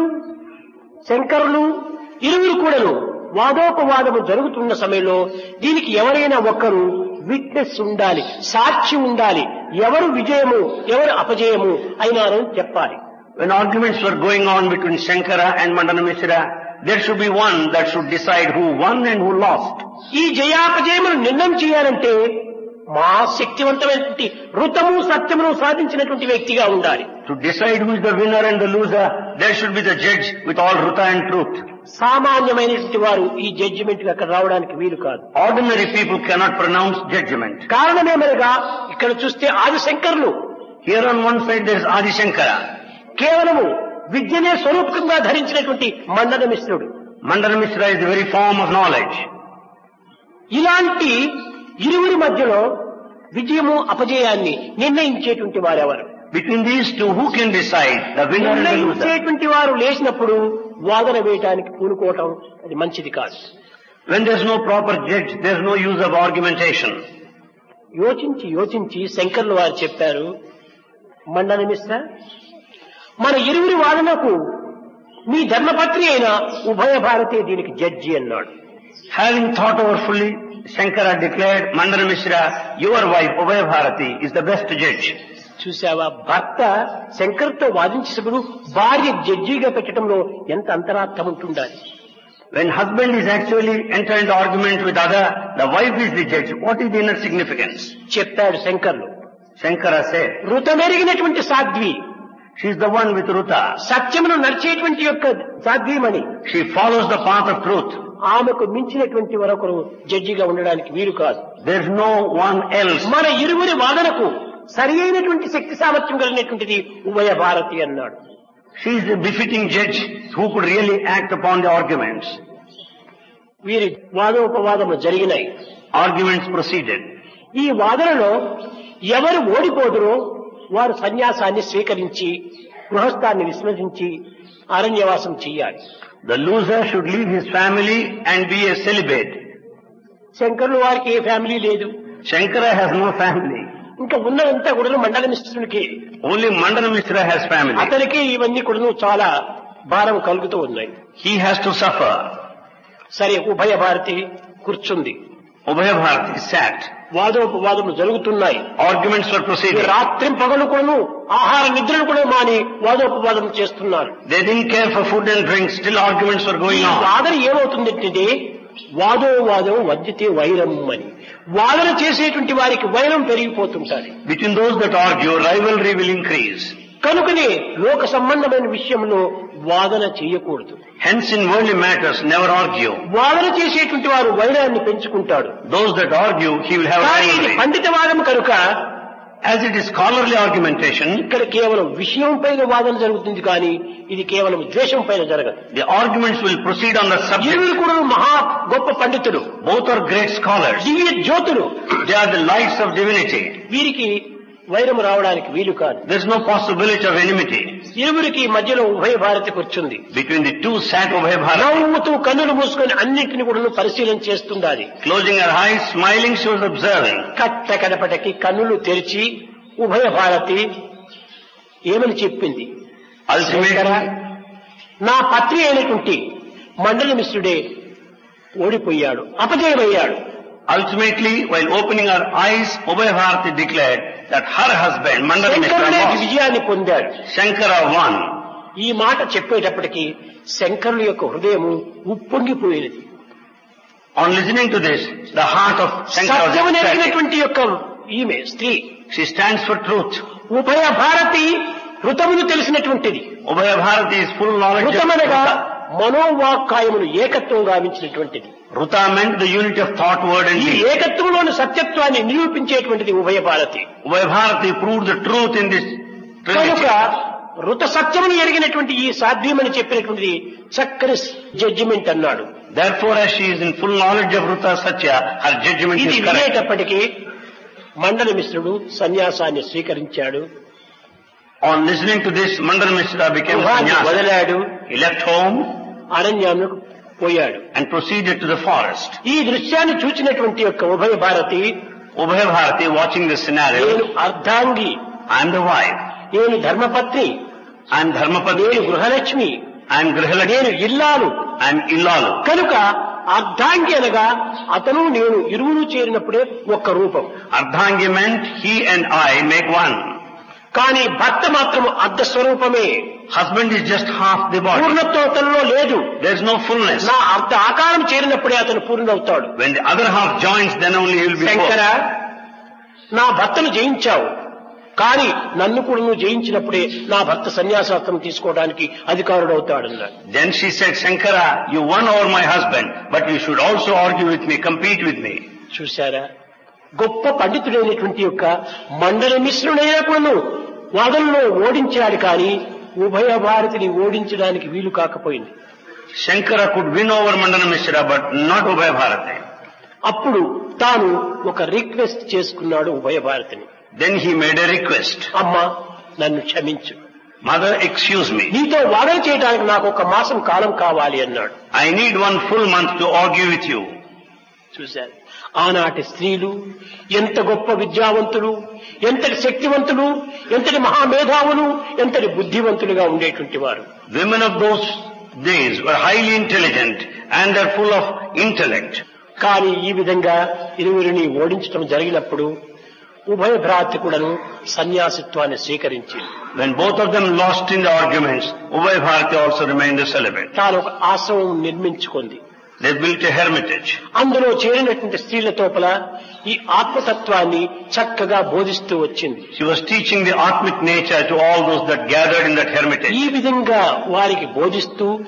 శంకరులు ఇరువురు కూడాను వాదోపవాదము జరుగుతున్న సమయంలో దీనికి ఎవరైనా ఒక్కరు విట్నెస్ ఉండాలి సాక్షి ఉండాలి ఎవరు విజయము ఎవరు అపజయము అయినారని చెప్పాలి When arguments were going on between Shankara and Mandana Mishra, there should be one that should decide who won and who lost. ఈ జయాపజయమును నిర్ణయం చేయాలంటే మా శక్తివంతమైనటువంటి ఋతము సత్యమును సాధించినటువంటి వ్యక్తిగా ఉండాలి To decide who is the winner and the loser, there should be the judge with all ruta and truth. సామాన్యమైనటువంటి వారు ఈ జడ్జిమెంట్ అక్కడ రావడానికి వీలు కాదు Ordinary people cannot pronounce judgment. కారణమేమనగా ఇక్కడ చూస్తే ఆది శంకరులు Here on one side there is Adi Shankara. కేవలము విద్యనే స్వరూపకంగా ధరించినటువంటి మండన మిశ్రుడు Mandana Mishra is the very form of knowledge. ఇలాంటి ఇరువురి మధ్యలో విజయము అపజయాన్ని నిర్ణయించేటువంటి వారెవరు Between these two, who can decide the winner and the loser? నిర్ణయించేటువంటి వారు లేచినప్పుడు వాదన వేయటానికి పూనుకోవటం అది మంచిది కాదు When there's no proper judge, there's no use of argumentation. యోచించి యోచించి శంకర్లు వారు చెప్పారు మండన మిశ్ర మన ఇరువురి వాదనకు మీ ధర్మపత్రి అయిన ఉభయ భారతి దీనికి జడ్జి అన్నాడు Having thought over fully, Shankara declared, Mandana Mishra, your wife, Ubaya Bharati, is the best judge. చూసావా భర్త శంకర్తో వాదించినప్పుడు భార్య జడ్జిగా పెట్టడంలో ఎంత అంతరార్థం ఉంటుండాలి When husband is actually entering into argument with other, the wife is the judge. What is the inner significance? చెప్పాడు శంకర్లు Shankara said, ఋతమెరిగినటువంటి సాధ్వి she is the one with Ruta. సత్యమును నడిచేటువంటి యొక్క సాధ్వీమణి She follows the path of truth. ఆమెకు మించినటువంటి మరొకరు జడ్జిగా ఉండడానికి వీలు కాదు There's no one else. మన ఇరువురి వాదనకు సరి అయినటువంటి శక్తి సామర్థ్యం కలిగినటువంటిది ఉభయ భారతి అన్నాడు She is a befitting judge who could really act upon the arguments. వీరి వాదోపవాదములు జరిగినాయి Arguments proceeded. ఈ వాదనలో ఎవరు ఓడిపోదురో వారు సన్యాసాన్ని స్వీకరించి గృహస్థాన్ని విస్మరించి అరణ్యవాసం చెయ్యాలి The loser should leave his family and be a celibate. శంకరులు వారికి ఏ ఫ్యామిలీ లేదు Shankara has no family. ఇంకా ఉన్నదంతా కూడా మండల మిశ్రునికి Only Mandana Mishra has family. అతనికి ఇవన్నీ కూడా చాలా భారం కలుగుతూ ఉన్నాయి He has to suffer. సరే ఉభయ భారతి కూర్చుంది Ubhaya Bharati sat. వాదోపవాదములు జరుగుతున్నాయి Arguments were ఈ proceeding. రాత్రి పగలు కూడాను ఆహార నిద్రలు కూడా మాని వాదోపవాదం చేస్తున్నారు They didn't care for food and drink. Still arguments were ఈ going on. వాదన ఏమవుతుందంటే వాదో వాదం వర్జితే వైరం అని వాదన చేసేటువంటి వారికి వైరం పెరిగిపోతుంటారు Between those that argue, rivalry will increase. కనుకనే లోక సంబంధమైన విషయంలో వాదన చేయకూడదు Hence in worldly matters, never argue. వాదన చేసేటువంటి వారు వైరాన్ని పెంచుకుంటాడు Those that argue, he will have కానీ ఇది rivalry. పండితవాదం కనుక As it is scholarly argumentation, ఇక్కడ కేవలం విషయం పైన వాదన జరుగుతుంది కానీ ఇది కేవలం ద్వేషం పైన జరగదు the arguments will proceed on the subject. ఇరువురు కూడా మహా గొప్ప పండితులు Both are great scholars. దివ్య జ్యోతులు They are the lights of divinity. వీరికి వైరం రావడానికి వీలు కాదు There is no possibility of enmity. ఇరువురికి మధ్యలో ఉభయ భారతి కూర్చుంది Between the two sat Ubhay Bharati. నవ్వుతూ కన్నులు మూసుకొని అన్నింటిని కూడా పరిశీలన చేస్తుండాలి Closing her eyes, smiling, she was observing. కట్ట కడపటకి కన్నులు తెరిచి ఉభయ భారతి ఏమని చెప్పింది శంకర, Ultimately, నా పత్రి అయినటువంటి మండల మిశ్రుడే ఓడిపోయాడు అపజయమయ్యాడు ultimately, while opening her eyes, Ubhay Bharati declared that her husband, Mandana Mishra, శంకరుడే lost. విజయాన్ని పొందాడు Shankara won. ఈ మాట చెప్పేటప్పటికి శంకరుల యొక్క హృదయము ఉప్పొంగిపోయేది On listening to this, the heart of Shankara was సత్యము ecstatic. నెరిగినటువంటి యొక్క ఈమె స్త్రీ She stands for truth. ఉభయ Bharati హృతమును తెలిసినటువంటిది Ubhaya Bharati is full knowledge of హృతమనగా Ruta. మనోవాక్కాయములు ఏకత్వం గావించినటువంటిది Ruta meant the unity of thought, word and ఈ deed. ఏకత్వంలోని సత్యత్వాన్ని నిరూపించేటువంటిది ఉభయ Bharati Ubhaya Bharati proved the truth in this కనుక trinity. ఋత సత్యమును ఎరిగినటువంటి ఈ సాధ్యమని చెప్పినటువంటిది చక్కని జడ్జిమెంట్ అన్నాడు Therefore, as she is in full knowledge of Ruta Satya, her judgment ఇది is correct. వినేటప్పటికీ మండల మిశ్రుడు సన్యాసాన్ని స్వీకరించాడు On listening to this, Mandana Mishra became గృహాన్ని sannyasi. వదిలాడు He left home అరణ్యానికి పోయాడు and proceeded to the forest. ఈ దృశ్యాన్ని చూచినటువంటి యొక్క ఉభయ Bharati Ubhaya Bharati, watching this నేను scenario, అర్ధాంగి I am the wife, నేను ధర్మపత్ని I am నేను Dharmapati, Gruhalakshmi I am Grihalakshmi, నేను ఇల్లాలు I am Illalu. కనుక అర్ధాంగి అనగా అతను నేను ఇరువురు చేరినప్పుడే ఒక్క రూపం Ardhangi meant he and I make one. కానీ భర్త మాత్రం అర్ధ స్వరూపమే Husband is just half the body. పూర్ణత్వం అతనిలో లేదు There is no fullness. నా అర్ధ ఆకారం చేరినప్పుడే అతను పూర్ణవుతాడు When the other half joins, then only he will be Shankara full. నా భర్తను జయించావు కానీ నన్ను కూడా నువ్వు జయించినప్పుడే నా భర్త సన్యాసాస్త్రం తీసుకోవడానికి అధికారుడు అవుతాడన్నాడు Then she said, Shankara, you won over my husband, but you should also argue with me, compete with me. చూశారా గొప్ప పండితుడైనటువంటి యొక్క మండల మిశ్రుడైనా కూడాను వాదనలో ఓడించాడు కానీ ఉభయ భారతిని ఓడించడానికి వీలు కాకపోయింది Shankara could win over Mandana Mishra, but not Ubhay Bharati. అప్పుడు తాను ఒక రిక్వెస్ట్ చేసుకున్నాడు ఉభయ భారతిని Then he made a request. అమ్మ నన్ను క్షమించు Mother, excuse me. నీతో వాదన చేయడానికి నాకు ఒక మాసం కాలం కావాలి అన్నాడు I need one full month to argue with you. చూశారు ఆనాటి స్త్రీలు ఎంత గొప్ప విద్యావంతులు ఎంతటి శక్తివంతులు ఎంతటి మహామేధావులు ఎంతటి బుద్ధివంతులుగా ఉండేటువంటి వారు Women of those days were highly intelligent and they're full of intellect. కానీ ఈ విధంగా ఇరువురిని ఓడించడం జరిగినప్పుడు ఉభయ భ్రాతి కూడాను సన్యాసిత్వాన్ని స్వీకరించి When both of them lost in the arguments, Ubhay Bharati also remained a celibate. తాను ఒక ఆశ్రమం నిర్మించుకుంది They built a hermitage. అందులో చేరినటువంటి స్త్రీల తోపల ఈ ఆత్మతత్వాన్ని చక్కగా బోధిస్తూ వచ్చింది She was teaching the Atmic nature to all those that gathered in that hermitage. ఈ విధంగా వారికి బోధిస్తూ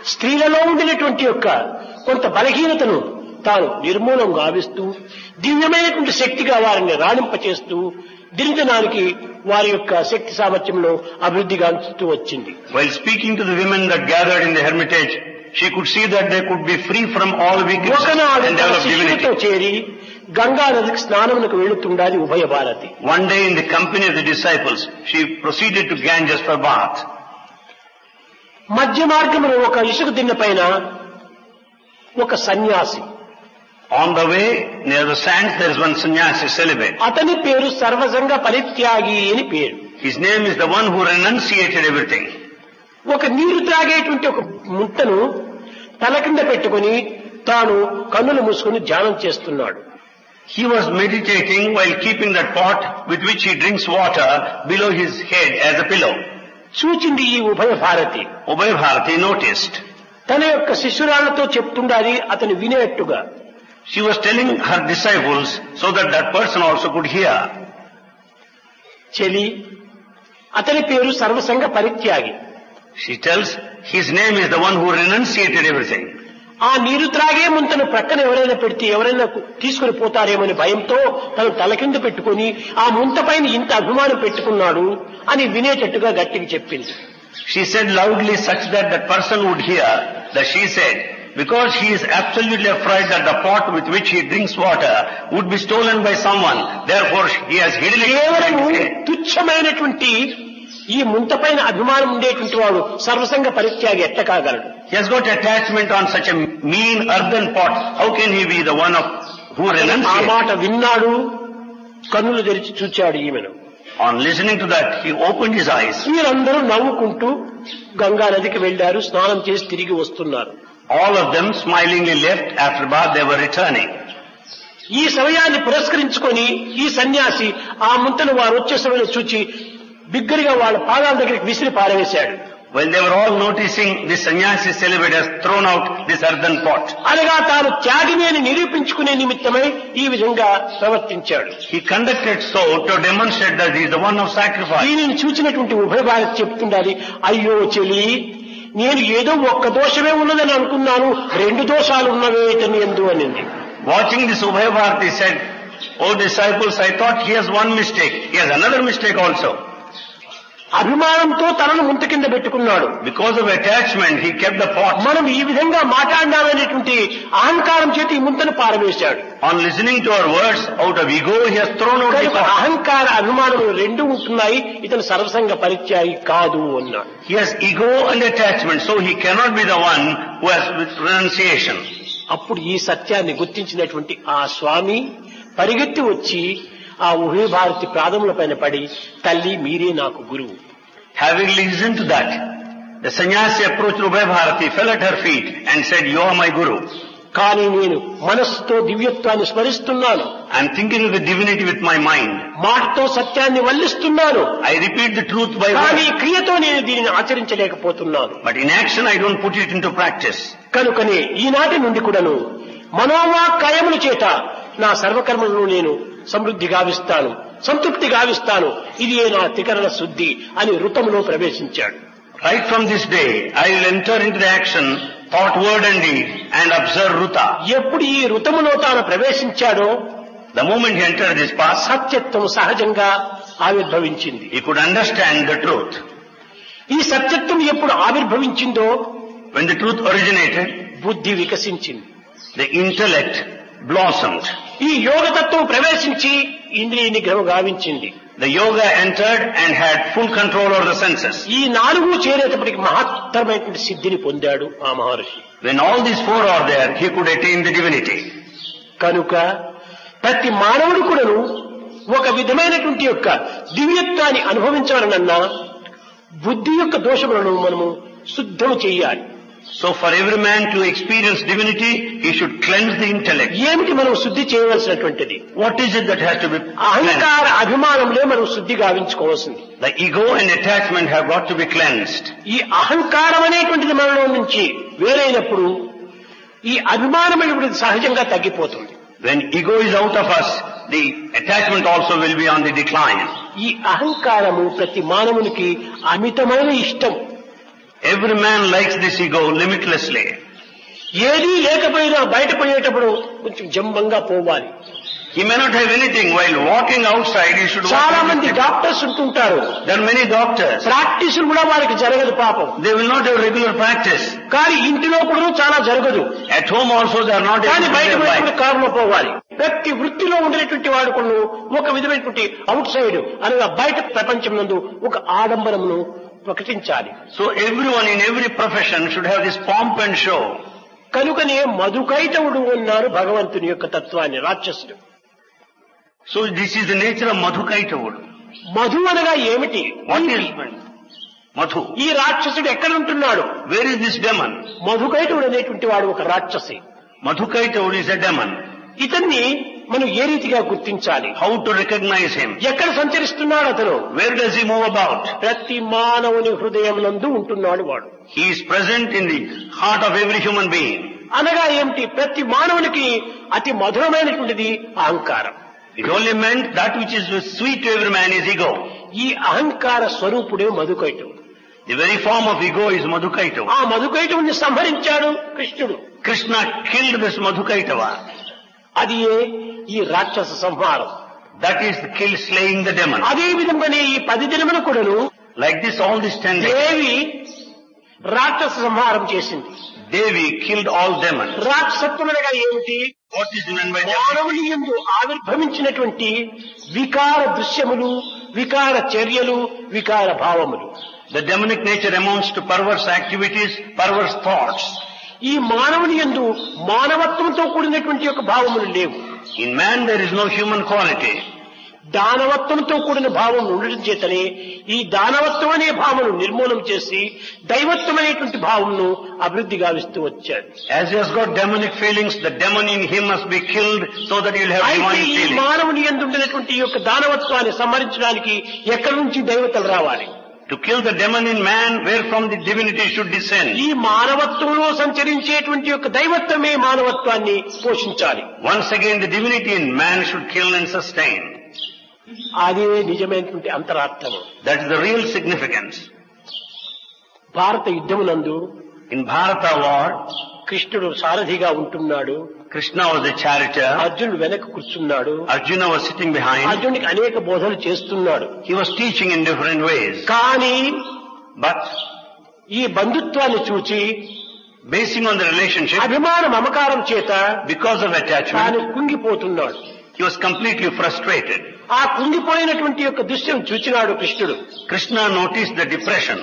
స్త్రీలలో ఉండినటువంటి యొక్క కొంత బలహీనతను తాను నిర్మూలం గావిస్తూ దివ్యమైనటువంటి శక్తిగా వారిని రాణింపచేస్తూ దినదినానికి వారి యొక్క శక్తి సామర్థ్యంలో అభివృద్ధి గాంచుతూ వచ్చింది While speaking to the women that gathered in the hermitage, she could see that they could be free from all weakness ఒకనాడు and తన develop శిష్యులతో divinity. చేరి గంగా నదికి స్నానమునకు వెళుతుండాలి ఉభయ Bharati One day in the company of the disciples, she proceeded to Ganges for bath. మధ్య మార్గములో ఒక ఇసుక దిన్న పైన ఒక సన్యాసి On the way, near the sands, there is one sannyasi celibate. అతని పేరు సర్వసంగ పరిత్యాగి అని పేరు His name is the one who renunciated everything. ఒక నీరు త్రాగేటువంటి ఒక ముట్టను తల కింద పెట్టుకుని తాను కన్నులు మూసుకుని ధ్యానం చేస్తున్నాడు He was meditating while keeping that pot with which he drinks water below his head as a pillow. చూచింది ఈ ఉభయ భారతి Ubay Bharati noticed. తన యొక్క శిష్యురాళ్లతో చెప్తుండాలి అతను వినేట్టుగా She was telling her disciples so that that person also could hear. చెలి అతని పేరు సర్వసంగ పరిత్యాగి She tells his name is the one who renunciated everything. ఆ నీరు త్రాగే ముంతను ప్రక్కన ఎవరైనా పెడితే ఎవరైనా తీసుకుని పోతారేమని భయంతో తను తల కింద పెట్టుకుని ఆ ముంత పైన ఇంత అభిమానం పెట్టుకున్నాడు అని వినేటట్టుగా గట్టిగా చెప్పింది She said loudly such that that person would hear that she said, because he is absolutely afraid that the pot with which he drinks water would be stolen by someone, therefore he has hidden it. కేవలం behind his head. తుచ్చమైనటువంటి ఈ ముంత పైన అభిమానం ఉండేటువంటి వాడు సర్వసంగ పరిత్యాగి ఎట్ట కాగలడు He has got attachment on such a mean earthen pot. How can he be the one of who ఆ renunciates? మాట విన్నాడు కన్నులు తెరిచి చూచాడు ఈమెను On listening to that, he opened his eyes. వీరందరూ నవ్వుకుంటూ గంగా నదికి వెళ్లారు స్నానం చేసి తిరిగి వస్తున్నారు All of them smilingly left after bath, they were returning. ఈ సమయాన్ని పురస్కరించుకొని ఈ సన్యాసి ఆ ముంతను వారు వచ్చే సమయంలో చూచి బిగ్గరగా వాళ్ళ పాదాల దగ్గరికి విసిరి పారవేశాడు When they were all noticing this sannyasi celibate has thrown out this earthen pot, అనగా తాను త్యాగిని అని నిరూపించుకునే నిమిత్తమై ఈ విధంగా ప్రవర్తించాడు he conducted so to demonstrate that he is the one of sacrifice. దీనిని చూచినటువంటి ఉభయ భారత్ చెప్తుండాలి అయ్యో చెలి నేను ఏదో ఒక్క దోషమే ఉన్నదని అనుకున్నాను రెండు దోషాలు ఉన్నవే ఇతని ఎందు అనింది Watching this Ubhay Bharati said, O disciples, I thought he has one mistake. He has another mistake also. అభిమానంతో తనను ముంత కింద పెట్టుకున్నాడు Because of attachment, he kept the pot. మనం ఈ విధంగా మాట్లాడినామనేటువంటి అహంకారం చేతి ఈ ముంతను పారవేశాడు On listening to our words, out of ego, he has thrown out the కనుక pot. అహంకార అభిమానములు రెండు ఉంటున్నాయి ఇతను సర్వసంగ పరిత్యాగి కాదు అన్నాడు He has ego and attachment, so he cannot be the one who has renunciation. అప్పుడు ఈ సత్యాన్ని గుర్తించినటువంటి ఆ స్వామి పరిగెత్తి వచ్చి ఆ ఉభయ భారతి ప్రాధముల పైన పడి తల్లి మీరే నాకు గురువు Having listened to that, the sannyasi approached Ubhay Bharati, fell at her feet and said, You are my guru. కానీ నేను మనస్సుతో దివ్యత్వాన్ని స్మరిస్తున్నాను I am thinking of the divinity with my mind. మాటతో సత్యాన్ని వల్లిస్తున్నాను I repeat the truth by కానీ word. క్రియతో నేను దీనిని ఆచరించలేకపోతున్నాను But in action, I don't put it into practice. కనుకనే ఈనాటి నుండి కూడాను మనోవాకాయముల చేత నా సర్వకర్మలను నేను సమృద్ధి గావిస్తాను సంతృప్తి గావిస్తాను ఇది నా త్రికరణ శుద్ధి అని ఋతములో ప్రవేశించాడు Right from this day, I will enter into the action, thought, word and deed, and observe Ruta. ఎప్పుడు ఈ ఋతములో తాను ప్రవేశించాడో The moment he entered this path, సత్యత్వం సహజంగా ఆవిర్భవించింది he could understand the truth. ఈ సత్యత్వం ఎప్పుడు ఆవిర్భవించిందో When the truth originated, బుద్ధి వికసించింది the intellect blossomed. ఈ యోగతత్వం ప్రవేశించి ఇంద్రియ నిగ్రహం గావించింది The yoga entered and had full control over the senses. ఈ నాలుగు చేరేటప్పటికి మహత్తరమైనటువంటి సిద్ధిని పొందాడు ఆ మహర్షి When all these four are there, he could attain the divinity. కనుక ప్రతి మానవుడు కూడాను ఒక విధమైనటువంటి యొక్క దివ్యత్వాన్ని అనుభవించాలనన్నా బుద్ధి యొక్క దోషములను మనము శుద్ధము చేయాలి So for every man to experience divinity, he should cleanse the intellect. ఏమిటి మనం శుద్ధి చేయవలసినటువంటిది What is it that has to be cleansed? అహంకార అభిమానంలో మనం శుద్ధి గావించుకోవాల్సింది The ego and attachment have got to be cleansed. ఈ అహంకారం అనేటువంటిది మనలో నుంచి వేరైనప్పుడు ఈ అభిమానం అనేటువంటిది సహజంగా తగ్గిపోతుంది When ego is out of us, the attachment also will be on the decline. ఈ అహంకారము ప్రతి మానవునికి అమితమైన ఇష్టం Every man likes this ego limitlessly. ఏదీ లేకపోయినా బయటపోయేటప్పుడు కొంచెం జంబంగా పోవాలి He may not have anything. While walking outside, he should చాలా walk మంది with it. డాక్టర్స్ ఉంటుంటారు There are many doctors. Practice కూడా వారికి జరగదు పాపం They will not have regular practice. కానీ ఇంటిలో కూడా చాలా జరగదు At home also they are not able కానీ to బయట get పోయినప్పుడు by. కారులో పోవాలి ప్రతి వృత్తిలో ఉండేటువంటి వాడుకును ఒక విధమైనటువంటి అవుట్ సైడ్ అనగా బయట ప్రపంచం నందు ఒక ఆడంబరమును ప్రకటించాలి So everyone in every profession should have this pomp and show. కనుకనే మధుకైటవుడు ఉన్నారు భగవంతుని యొక్క తత్వాన్ని రాక్షసుడు So this is the nature of Madhukaitavud. Madhu అనగా ఏమిటి What is Madhu? ఈ రాక్షసుడు ఎక్కడ ఉంటున్నాడు Where is this demon? మధుకైటవుడు అనేటువంటి వాడు ఒక రాక్షసి Madhukaitavud is a demon. ఇతన్ని మనం ఏ రీతిగా గుర్తించాలి How to recognize him? ఎక్కడ సంచరిస్తున్నాడు అతను Where does he move about? ప్రతి మానవుని హృదయం నందు ఉంటున్నాడు వాడు He is present in the heart of every human being. అనగా ఏమిటి ప్రతి మానవునికి అతి మధురమైనటువంటిది అహంకారం It only meant that which is sweet to every man is ego. ఈ అహంకార స్వరూపుడే మధుకైటం The very form of ego is Madhukaitava. ఆ మధుకైటవుని సంహరించాడు కృష్ణుడు Krishna killed this Madhukaitava. అది ఈ రాక్షస సంహారం That is the kill slaying the demon. అదే విధంగానే ఈ పది దినముల కూడాను Like this all these ten days. దేవి రాక్షస సంహారం చేసింది Devi killed all demons. రాక్షసత్వం అనగా ఏమిటి What is meant by that? మానవుని యందు ఆవిర్భవించినటువంటి వికార దృశ్యములు వికార చర్యలు వికార భావములు The demonic nature amounts to perverse activities, perverse thoughts. ఈ మానవుని యందు మానవత్వంతో కూడినటువంటి యొక్క భావములు లేవు In man there is no human quality. దానవత్వంతో కూడిన భావం ఉండటం చేతనే ఈ దానవత్వం అనే భావను నిర్మూలన చేసి దైవత్వం అనేటువంటి భావంను అభివృద్ధి గావిస్తూ వచ్చాడు As he has got demonic feelings, the demon in him must be killed so that he will have అయితే divine ఈ feelings. మానవుని ఎందు ఉండినటువంటి ఈ యొక్క దానవత్వాన్ని సంహరించడానికి ఎక్కడి నుంచి దైవతలు రావాలి To kill the demon in man, where from the divinity should descend. ఈ మానవత్వంలో సంచరించేటువంటి యొక్క దైవత్వమే మానవత్వాన్ని పోషించాలి Once again, the divinity in man should kill and sustain. అదే నిజమైనటువంటి అంతరార్థము That is the real significance. భారత యుద్ధమునందు In Bharata war, కృష్ణుడు సారథిగా ఉంటున్నాడు Krishna was the charioteer, అర్జునుడు వెనక కూర్చున్నాడు Arjuna was sitting behind. అర్జునుడికి అనేక బోధనలు చేస్తున్నాడు He was teaching in different ways. కానీ But ఈ బంధుత్వాన్ని చూచి basing on the relationship, అభిమాన మమకారం చేత because of తాను attachment, కుంగిపోతున్నాడు he was completely frustrated. ఆ కుంగిపోయినటువంటి యొక్క దృశ్యం చూచినాడు కృష్ణుడు Krishna noticed the depression.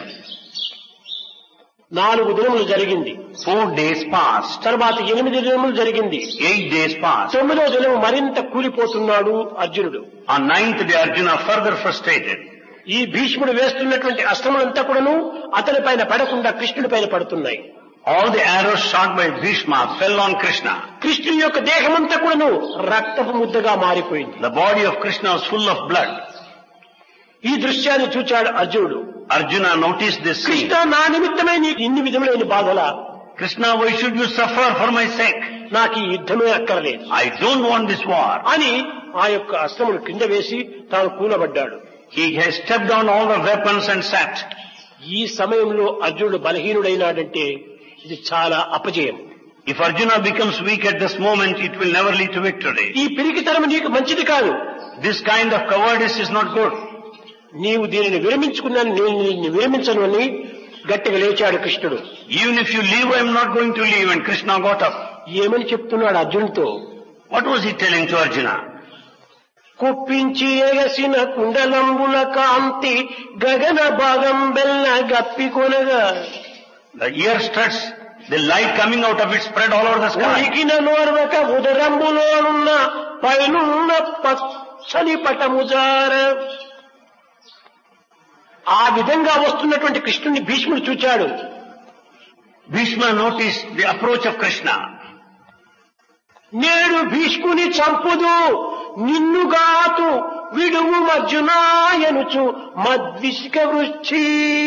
నాలుగు దినములు జరిగింది Four days passed. తర్వాత ఎనిమిది దినములు జరిగింది Eight days passed. తొమ్మిదో దినం మరింత కూలిపోతున్నాడు అర్జునుడు On ninth day, Arjuna further frustrated. ఈ భీష్ముడు వేస్తున్నటువంటి అస్త్రములంతా కూడాను అతని పైన పడకుండా కృష్ణుడి పైన పడుతున్నాయి All the arrows shot by Bhishma fell on Krishna. కృష్ణుని యొక్క దేహమంతా కూడాను రక్తపు ముద్దగా మారిపోయింది The body of Krishna was full of blood. ఈ దృశ్యాన్ని చూచాడు అర్జునుడు Arjuna noticed this Krishna scene. నా నిమిత్తమై నీకు ఇన్ని విధములైన బాధల Krishna, why should you suffer for my sake? నాకు ఈ యుద్ధమే అక్కర్లేదు I don't want this war. అని ఆ యొక్క అస్త్రమును కింద వేసి తాను కూలబడ్డాడు He has stepped down all the weapons and sat. ఈ సమయంలో అర్జునుడు బలహీనుడైనాడంటే ఇది చాలా అపజయం If Arjuna becomes weak at this moment, it will never lead to victory. ఈ పిరికితనం నీకు మంచిది కాదు This kind of cowardice is not good. నీవు దీనిని విరమించుకున్నాను నేను నిన్ను విరమించను అని గట్టిగా లేచాడు కృష్ణుడు Even if you leave, I am not going to leave. And Krishna got up. ఏమని చెప్తున్నాడు అర్జునుడితో What was he telling to Arjuna? కుప్పించి ఎగసిన కుండలంబుల కాంతి గగన భాగం బెల్ల గప్పి కొనగా The ear struts, the light coming out of it spread all over the sky. ఉడికిన నోర్వక ఉదరంబులోనున్న పైనున్న పచ్చని పటముజార ఆ విధంగా వస్తున్నటువంటి కృష్ణుని భీష్ముడు చూచాడు Bhishma noticed the approach of Krishna. నేడు భీష్ముని చంపుదు నిన్నుగాతు విడువు మర్జునాయనుచు మద్విష్క వృక్షి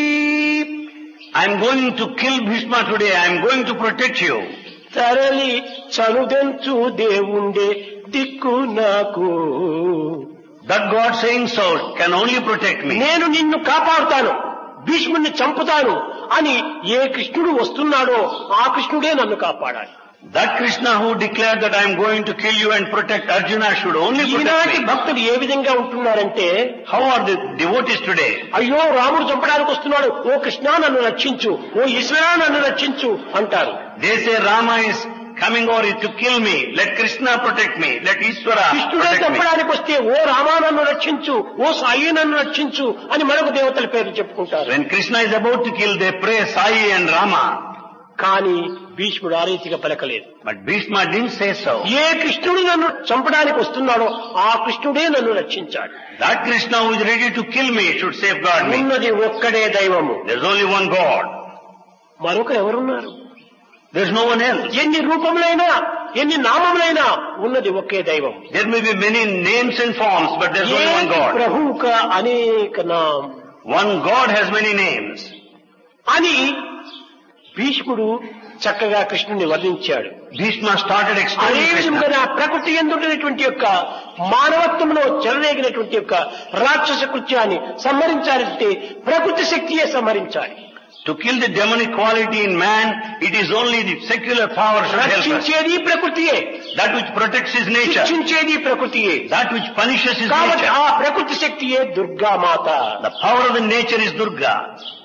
I am going to kill Bhishma today. I am going to protect you. తరలి చనుదెంచు దేవుండే దిక్కు నాకు That God saying so can only protect me. నేను నిన్ను కాపాడుతాను భీష్ముని చంపుతాను అని ఏ కృష్ణుడు వస్తున్నాడో ఆ కృష్ణుడే నన్ను కాపాడాలి That Krishna who declared that I am going to kill you and protect Arjuna should only protect ఈనాటి me. భక్తులు ఏ విధంగా ఉంటున్నారంటే How are the devotees today? అయ్యో రాముడు చంపడానికి వస్తున్నాడు ఓ కృష్ణ నన్ను రక్షించు ఓ ఈశ్వరా నన్ను రక్షించు అంటారు They say Rama is coming over to kill me. Let Krishna protect me. Let Ishvara కృష్ణుడే protect me. చంపడానికి వస్తే ఓ రామా నన్ను రక్షించు ఓ సాయి నన్ను రక్షించు అని మరొక దేవతల పేర్లు చెప్పుకుంటారు When Krishna is about to kill, they pray Sai and Rama. కానీ భీష్ముడు ఆ రీతిగా పలకలేదు But Bhishma didn't say so. ఏ కృష్ణుడు నన్ను చంపడానికి వస్తున్నాడో ఆ కృష్ణుడే నన్ను రక్షించాడు That Krishna who is ready to kill me should safeguard me. ఉన్నది ఒక్కడే దైవము There's only one God. మరొకరు ఎవరున్నారు There's no one else. ఎన్ని రూపములైనా ఎన్ని నామములైనా ఉన్నది ఒకే దైవం There may be many names and forms, but there's only one God. ప్రభుక అనేక నామ్ One God has many names. అని భీష్ముడు చక్కగా కృష్ణుని వర్ణించాడు Bhishma started అదే explaining Krishna. విధంగా ప్రకృతి ఎందుకున్నటువంటి యొక్క మానవత్వంలో చెలరేగినటువంటి యొక్క రాక్షస కృత్యాన్ని సంహరించాలంటే ప్రకృతి శక్తియే సంహరించాలి To kill the demonic quality in man, it is only the secular power should help us. రక్షించేది ప్రకృతియే That which protects his nature. శిక్షించేది ప్రకృతియే That which punishes his కాబట్టి nature. ఆ ప్రకృతి శక్తియే దుర్గా మాత The power of the nature is Durga.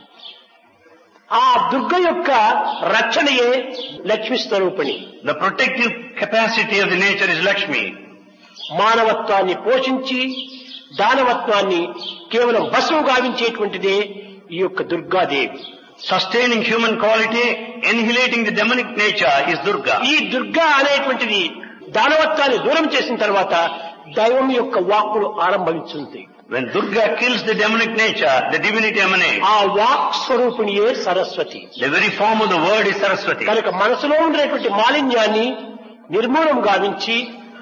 ఆ దుర్గ యొక్క రక్షణయే లక్ష్మి స్వరూపిణి The protective capacity of the nature is Lakshmi. మానవత్వాన్ని పోషించి దానవత్వాన్ని కేవలం భస్మం గావించేటువంటిదే ఈ యొక్క Durgadevi Sustaining human quality, annihilating the demonic nature is Durga. ఈ దుర్గా అనేటువంటిది దానవత్వాన్ని దూరం చేసిన తర్వాత దైవం యొక్క వాక్కులు ఆరంభించుంది When Durga kills the demonic nature, the divinity emanates. ఆ వాక్ స్వరూపిణియే Saraswati The very form of the word is Saraswati. కనుక మనసులో ఉండేటువంటి మాలిన్యాన్ని నిర్మూలం గావించి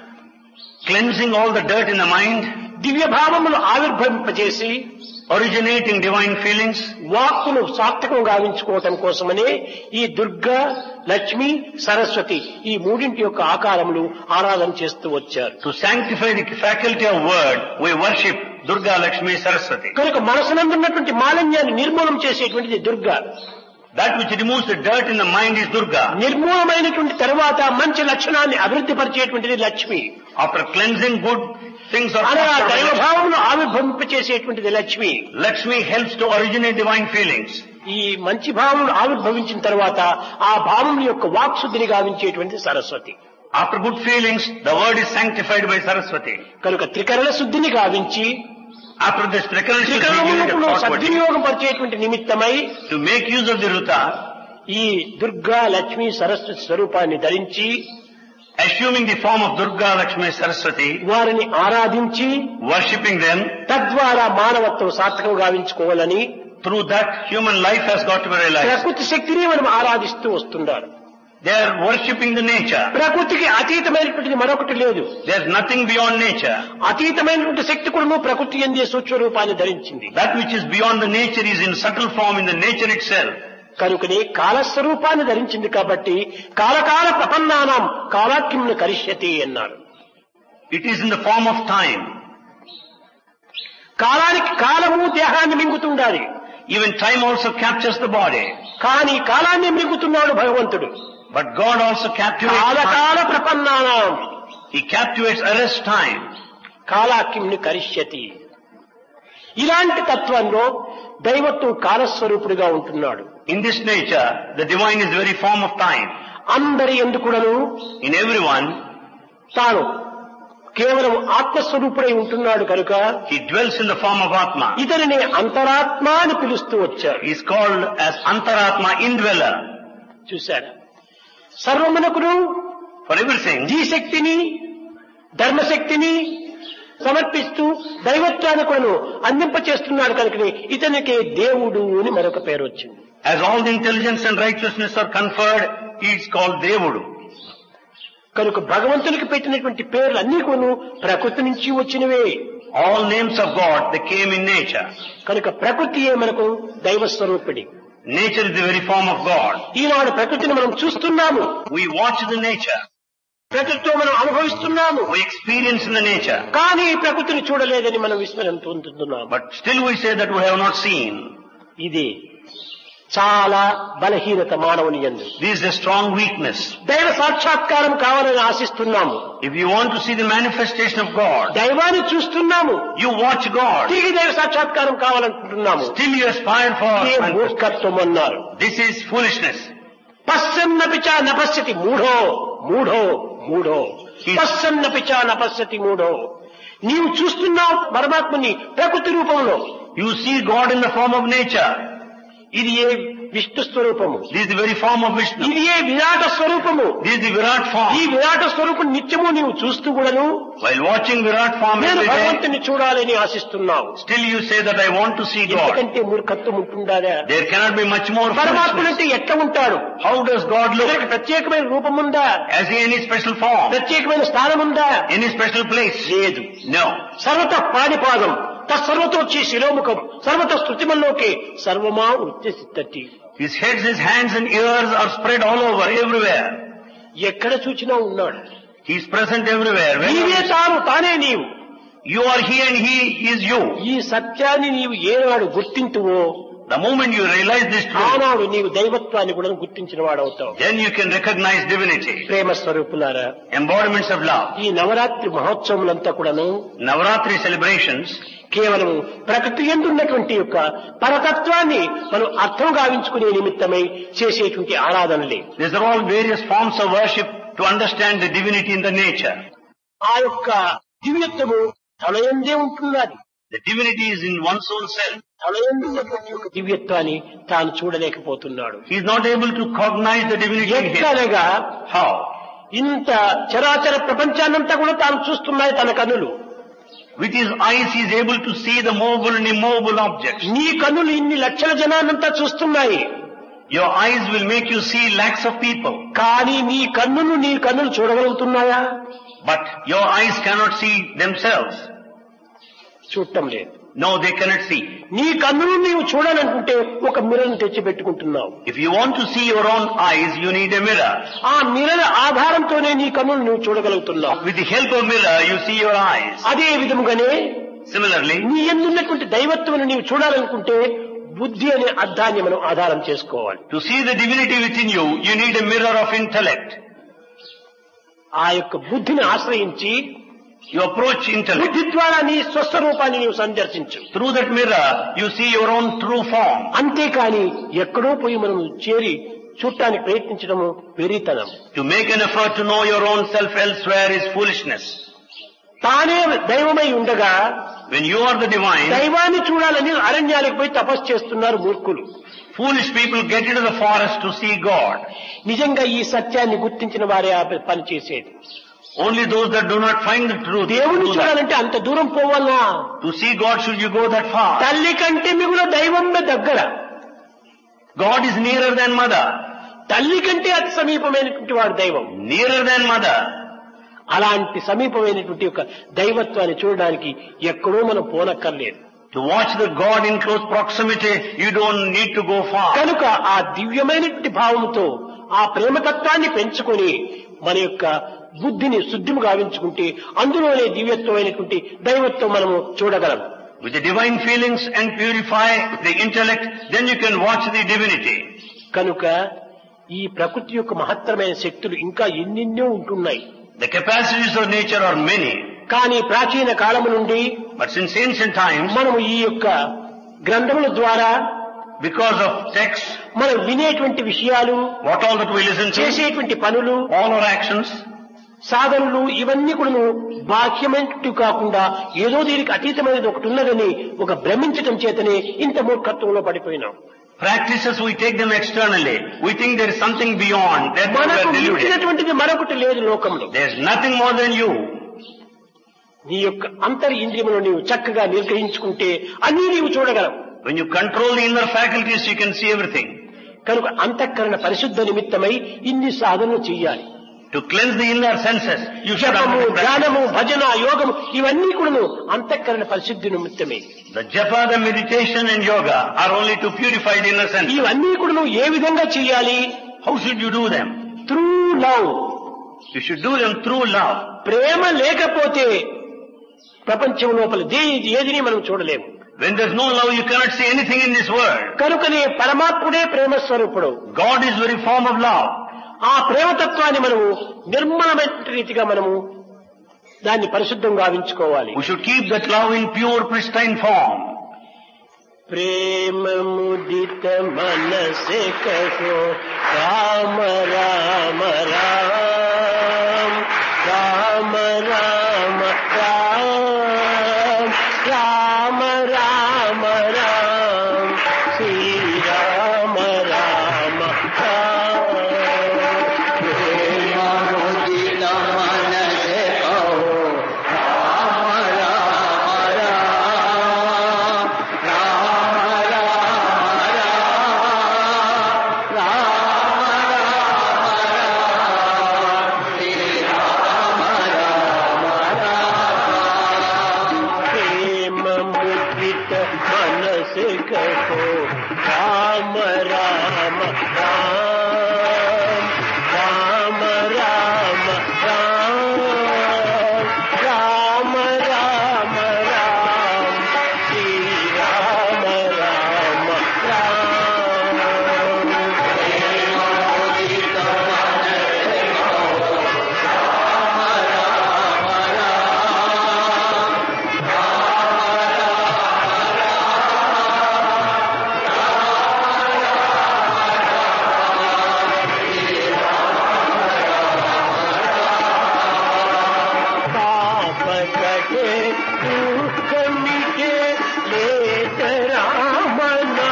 Cleansing all the dirt in the mind, దివ్య భావములు ఆవిర్భవింపజేసి originating divine feelings, వాక్కును సార్థకం గావించుకోవటం కోసమనే ఈ దుర్గా లక్ష్మి సరస్వతి ఈ మూడింటి యొక్క ఆకారములు ఆరాధన చేస్తూ వచ్చారు to sanctify the faculty of word, we worship Durga, Lakshmi, Saraswati. కనుక మనసునందున్నటువంటి మాలిన్యాన్ని నిర్మూలం చేసేటువంటిది Durga That which removes the dirt in the mind is Durga. నిర్మూలమైనటువంటి తర్వాత మంచి లక్షణాన్ని అభివృద్ధి పరిచేటువంటిది Lakshmi After cleansing good things or అనగా thoughts or దైవ relations, భావమును ఆవిర్భవింపచేసేటువంటిది Lakshmi Lakshmi helps to originate divine feelings. ఈ మంచి భావములు ఆవిర్భవించిన తర్వాత ఆ భావముల యొక్క వాక్శుద్ధిని గావించేటువంటిది Saraswati After good feelings, the word is sanctified by Saraswati. కనుక త్రికరణ శుద్ధిని గావించి After this recurrence is reunited త్రికరణములను forward. సద్వినియోగం పరిచేటువంటి నిమిత్తమై To make use of the Ruta, ఈ దుర్గా లక్ష్మి సరస్వతి స్వరూపాన్ని ధరించి assuming the form of Durga, Lakshmi, Saraswati, వారిని ఆరాధించి worshipping them, తద్వారా మానవత్వం సార్థకం గావించుకోవాలని through that human life has got to be realized. ప్రకృతి శక్తిని మనం ఆరాధిస్తూ వస్తున్నారు They are worshipping the nature. ప్రకృతికి అతీతమైనటువంటిది మరొకటి లేదు There's nothing beyond nature. అతీతమైనటువంటి శక్తి కూడా ప్రకృతి ఎందే సూక్ష్మ రూపాన్ని ధరించింది That which is beyond the nature is in subtle form in the nature itself. కనుకనే కాలస్వరూపాన్ని ధరించింది కాబట్టి కాలకాల ప్రపన్నానం కాలాక్యమును కరిష్యతి అన్నారు It is in the form of time. కాలానికి కాలము దేహాన్ని మింగుతుండాలి Even time also captures the body. కానీ కాలాన్ని మింగుతున్నాడు భగవంతుడు But God also captivates time. కాలకాల ప్రపన్నానం He captivates arrest time. కాలాక్యముని కరిష్యతి ఇలాంటి తత్వంలో దైవత్వం కాలస్వరూపుడిగా ఉంటున్నాడు In this nature, the divine is the very form of time. అందరి ఎందుకుడను In everyone, తాను కేవలం ఆత్మస్వరూపుడై ఉంటున్నాడు కనుక he dwells in the form of Atma. ఇతనిని అంతరాత్మ అని పిలుస్తూ వచ్చారు He is called as Antaratma, indweller. చూశారా సర్వమునకును For everything, శక్తిని ధర్మశక్తిని సమర్పిస్తూ దైవత్వాన్ని కూడా అందింపచేస్తున్నాడు కనుకనే ఇతనికి దేవుడు అని మరొక పేరు వచ్చింది as all the intelligence and righteousness are conferred, he is called Devudu. కనుక భగవంతునికి పెట్టినటువంటి పేర్లు అన్ని కొను ప్రకృతి నుంచి వచ్చినవే All names of God, they came in nature. కనుక ప్రకృతియే మనకు దైవ స్వరూపిణి Nature is the very form of God. ఈనాడు ప్రకృతిని మనం చూస్తున్నాము We watch the nature. ప్రకృతితో మనం అనుభవిస్తున్నాము We experience in the nature. కానీ ఈ ప్రకృతిని చూడలేదని మనం విస్మరం పొందుతున్నాము But still we say that we have not seen. ఇది చాలా బలహీనత మానవుని యందు This is a strong weakness. దైవ సాక్షాత్కారం కావాలని ఆశిస్తున్నాము If you want to see the manifestation of God, దైవాన్ని చూస్తున్నాము you watch God. తిరిగి దైవ సాక్షాత్కారం కావాలనుకుంటున్నాము Still you aspire for ఇదే manifestation. మూర్ఖత్వం అన్నారు This is foolishness. పశ్చన్నపిచ నపశ్యతి మూఢో మూఢో మూఢో పశ్చన్నపిచ నపశ్యతి మూఢో నీవు చూస్తున్నావు పరమాత్మని ప్రకృతి రూపంలో You see God in the form of nature. ఇది ఏ విష్ణు స్వరూపము This is the very form of Vishnu. ఇది ఏ విరాట స్వరూపము This is the Virat ఈ form. విరాట స్వరూపం నిత్యము నీవు చూస్తూ కూడాను While watching Virat form నేను every day, భగవంతుని చూడాలని ఆశిస్తున్నావు still you say that I want to see God. ఎందుకంటే మూర్ఖత్వం ఉంటుందా There cannot be much more పరమాత్ముడు foolishness. అంటే ఎట్లా ఉంటాడు How does God అతనికి look? ప్రత్యేకమైన రూపం ఉందా Has he any special form? ప్రత్యేకమైన స్థానం ఉందా Any special place? లేదు No. సర్వత పాణిపాదం తత్సర్వతోచ్చి శిరోముఖం సర్వత స్థుతిమల్లోకి సర్వమా వృత్తి His heads, his hands and ears are spread all over, everywhere. ఎక్కడ చూచినా ఉన్నాడు He is present everywhere. నీవే Wherever తాను తానే నీవు you are he and he is you. ఈ సత్యాన్ని నీవు ఏనాడు గుర్తింతువో The moment you realize this truth, ఆనాడు నీవు దైవత్వాన్ని కూడా గుర్తించిన వాడవుతావు then you can recognize divinity. ప్రేమ స్వరూపులారా Embodiments of love. ఈ నవరాత్రి మహోత్సవములంతా కూడాను Navaratri celebrations కేవలం ప్రకృతి ఎందున్నటువంటి యొక్క పరతత్వాన్ని మనం అర్థం గావించుకునే నిమిత్తమై చేసేటువంటి ఆరాధనలే These are all various forms of worship to understand the divinity in the nature. ఆ యొక్క దివ్యత్వము తలయందే ఉంటున్నది The divinity is in one's own self. తలయందున్నటువంటి యొక్క దివ్యత్వాన్ని తాను చూడలేకపోతున్నాడు He is not able to cognize the divinity in him. ఎట్లనగా How? ఇంత చరాచర ప్రపంచాన్నంతా కూడా తాను చూస్తున్నాయి తన కన్నులు With his eyes he is able to see the mobile and immobile objects. నీ కన్నులు ఇన్ని లక్షల జనాన్నంతా చూస్తున్నాయి Your eyes will make you see lakhs of people. కానీ నీ కన్నులు నీ కన్నులు చూడగలుగుతున్నాయా But your eyes cannot see themselves. చూడటం లేదు No, they cannot see. నీ కన్నులు నీవు చూడాలనుకుంటే ఒక మిర్రర్ను తెచ్చి పెట్టుకుంటున్నావు If you want to see your own eyes, you need a mirror. ఆ మిర్రర్ ఆధారంతోనే నీ కన్నులు నువ్వు చూడగలుగుతున్నావు With the help of mirror, you see your eyes. అదే విధముగానే Similarly, నీ ఎందున్నటువంటి దైవత్వం నీవు చూడాలనుకుంటే బుద్ధి అనే అర్థాన్ని మనం ఆధారం చేసుకోవాలి to see the divinity within you, you need a mirror of intellect. ఆ యొక్క బుద్ధిని ఆశ్రయించి You approach intellect. బుద్ధి ద్వారా నీ స్వస్వరూపాన్ని నీవు సందర్శించు Through that mirror, you see your own true form. అంతేకాని ఎక్కడో పోయి మనం చేరి చూడటానికి ప్రయత్నించడము వెరితనం To make an effort to know your own self elsewhere is foolishness. తానే దైవమై ఉండగా When you are the divine, దైవాన్ని చూడాలని అరణ్యాలకు పోయి తపస్సు చేస్తున్నారు మూర్ఖులు foolish people get into the forest to see God. నిజంగా ఈ సత్యాన్ని గుర్తించిన వారే ఆ పని చేసేది Only those that do not find the truth దేవుని do that. చూడాలంటే అంత దూరం పోవాలా To see God, should you go that far? తల్లి కంటే మిగుల దైవమే దగ్గర God is nearer than mother. తల్లి కంటే అతి సమీపమైనటువంటి వాడు దైవం Nearer than mother. అలాంటి సమీపమైనటువంటి ఒక దైవత్వాన్ని చూడడానికి ఎక్కడో మనం పోనక్కర్లేదు To watch the God in close proximity, you don't need to go far. కనుక ఆ దివ్యమైనటువంటి భావముతో ఆ ప్రేమతత్వాన్ని పెంచుకొని మన యొక్క బుద్ధిని శుద్ధిము గావించుకుంటే అందులోనే దివ్యత్వమైనటువంటి దైవత్వం మనము చూడగలం With the divine feelings and purify the intellect, then you can watch the divinity. కనుక ఈ ప్రకృతి యొక్క మహత్తరమైన శక్తులు ఇంకా ఎన్నెన్నో ఉంటున్నాయి The capacities of nature are many, కానీ ప్రాచీన కాలము నుండి but since ancient times, మనము ఈ యొక్క గ్రంథముల ద్వారా because of texts, మనం వినేటువంటి విషయాలు what all that we listen to, చేసేటువంటి పనులు all our actions, సాధనలు ఇవన్నీ కూడా బాహ్యమైనట్టు కాకుండా ఏదో దీనికి అతీతమైనది ఒకటి ఉన్నదని ఒక భ్రమించటం చేతనే ఇంత మూర్ఖత్వంలో పడిపోయినాం practices we take them externally. We think there is something beyond. That we మనకు are deluded. మించినటువంటిది మరొకటి లేదు లోకంలో There is nothing more than you. నీ యొక్క అంతర్ ఇంద్రియమును నీవు చక్కగా నిర్గ్రహించుకుంటే అన్నీ నీవు చూడగలవు When you control the inner faculties, you can see everything. కనుక అంతఃకరణ పరిశుద్ధ నిమిత్తమై ఇన్ని సాధనలు చెయ్యాలి To cleanse the inner senses, you should have జపము to practice. ధ్యానము భజన యోగము ఇవన్నీ కూడాను అంతఃకరణ పరిశుద్ధి నిమిత్తమే The japa, the meditation and yoga are only to purify the inner senses. ఇవన్నీ కూడాను ఏ విధంగా చెయ్యాలి How should you do them? Through love You should do them through love. ప్రేమ లేకపోతే ప్రపంచం లోపల దే ఏదిని మనం చూడలేము When there's no love, you cannot see anything in this world. కనుకనే పరమాత్ముడే ప్రేమ స్వరూపుడు God is very form of love. ఆ ప్రేమతత్వాన్ని మనము నిర్మలమైన రీతిగా మనము దాన్ని పరిశుద్ధం గావించుకోవాలి We should keep that love in pure, pristine form. ప్రేమ ముదిత మనసే కహో రామ రామ రామ రామ రామ రామ రామ రామ రామ శ్రీ రామ రామ రామ ప్రేమ ముదిత మనసే కహో రామ రామ రామ ప్రేమ ముద్రిత మనసు కహో రామ రామ రామ రామ రామ రామ రామ రామ రామ శ్రీ రామ రామ రామ పాప కటే దుఃఖ మిటే లేత రామనా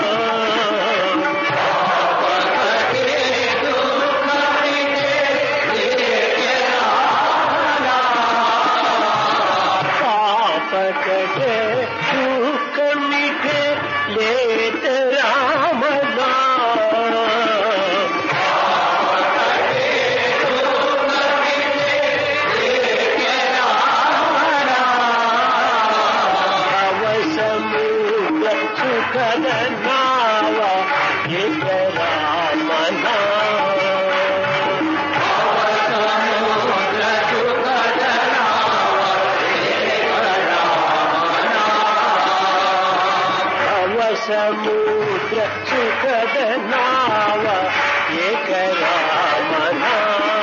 పాప కటే దుఃఖ మిటే లేత రామనా అవసముద్ర సుఖద నావ ఏక రామనా అవసముద్ర సుఖద నావ ఏక రామనా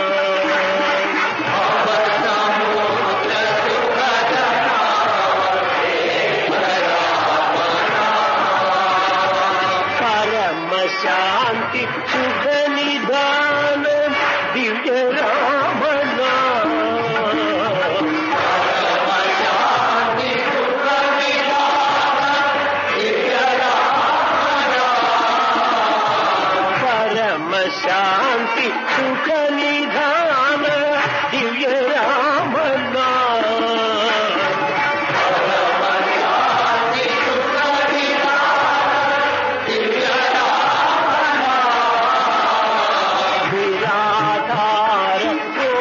పరమ శాంతి సుఖ నిధాన దివ్య రామనా పరమ శాంతి సుఖ నిధాన దివ్య రామనా నిరాధార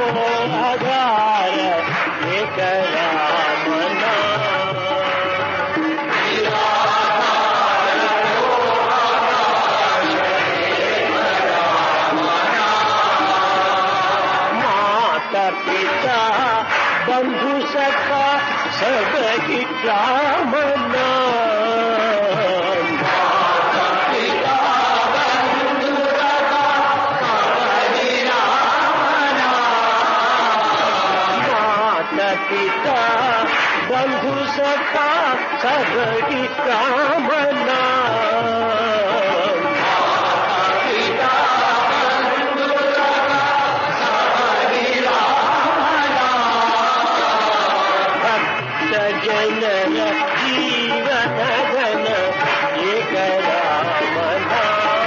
ఆధార ఏక రామనా మాత పిత బంధు సఖ సగకి రామనా మాత పిత బంధు సఖ సగకి రామనా భక్త జనన జీవన ఘన ఏక రామనా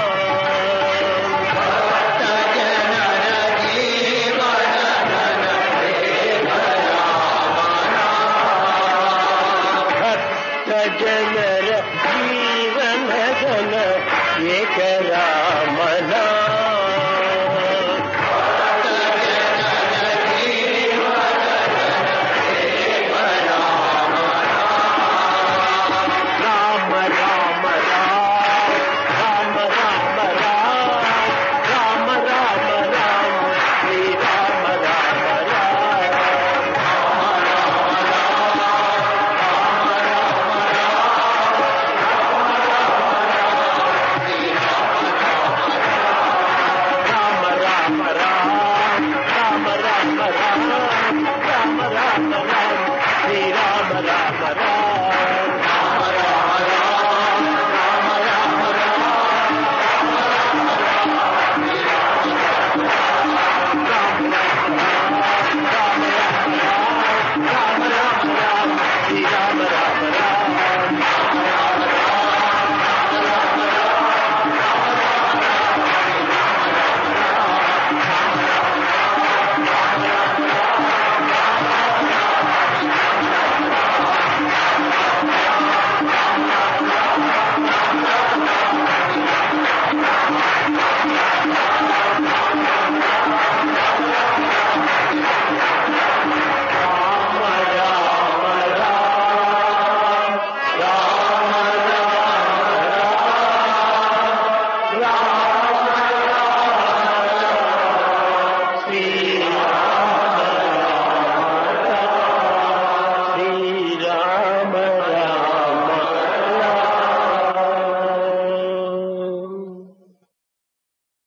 భక్త జనన జీవన ఘన భక్త జనర జీవన ఘన ఏక రామ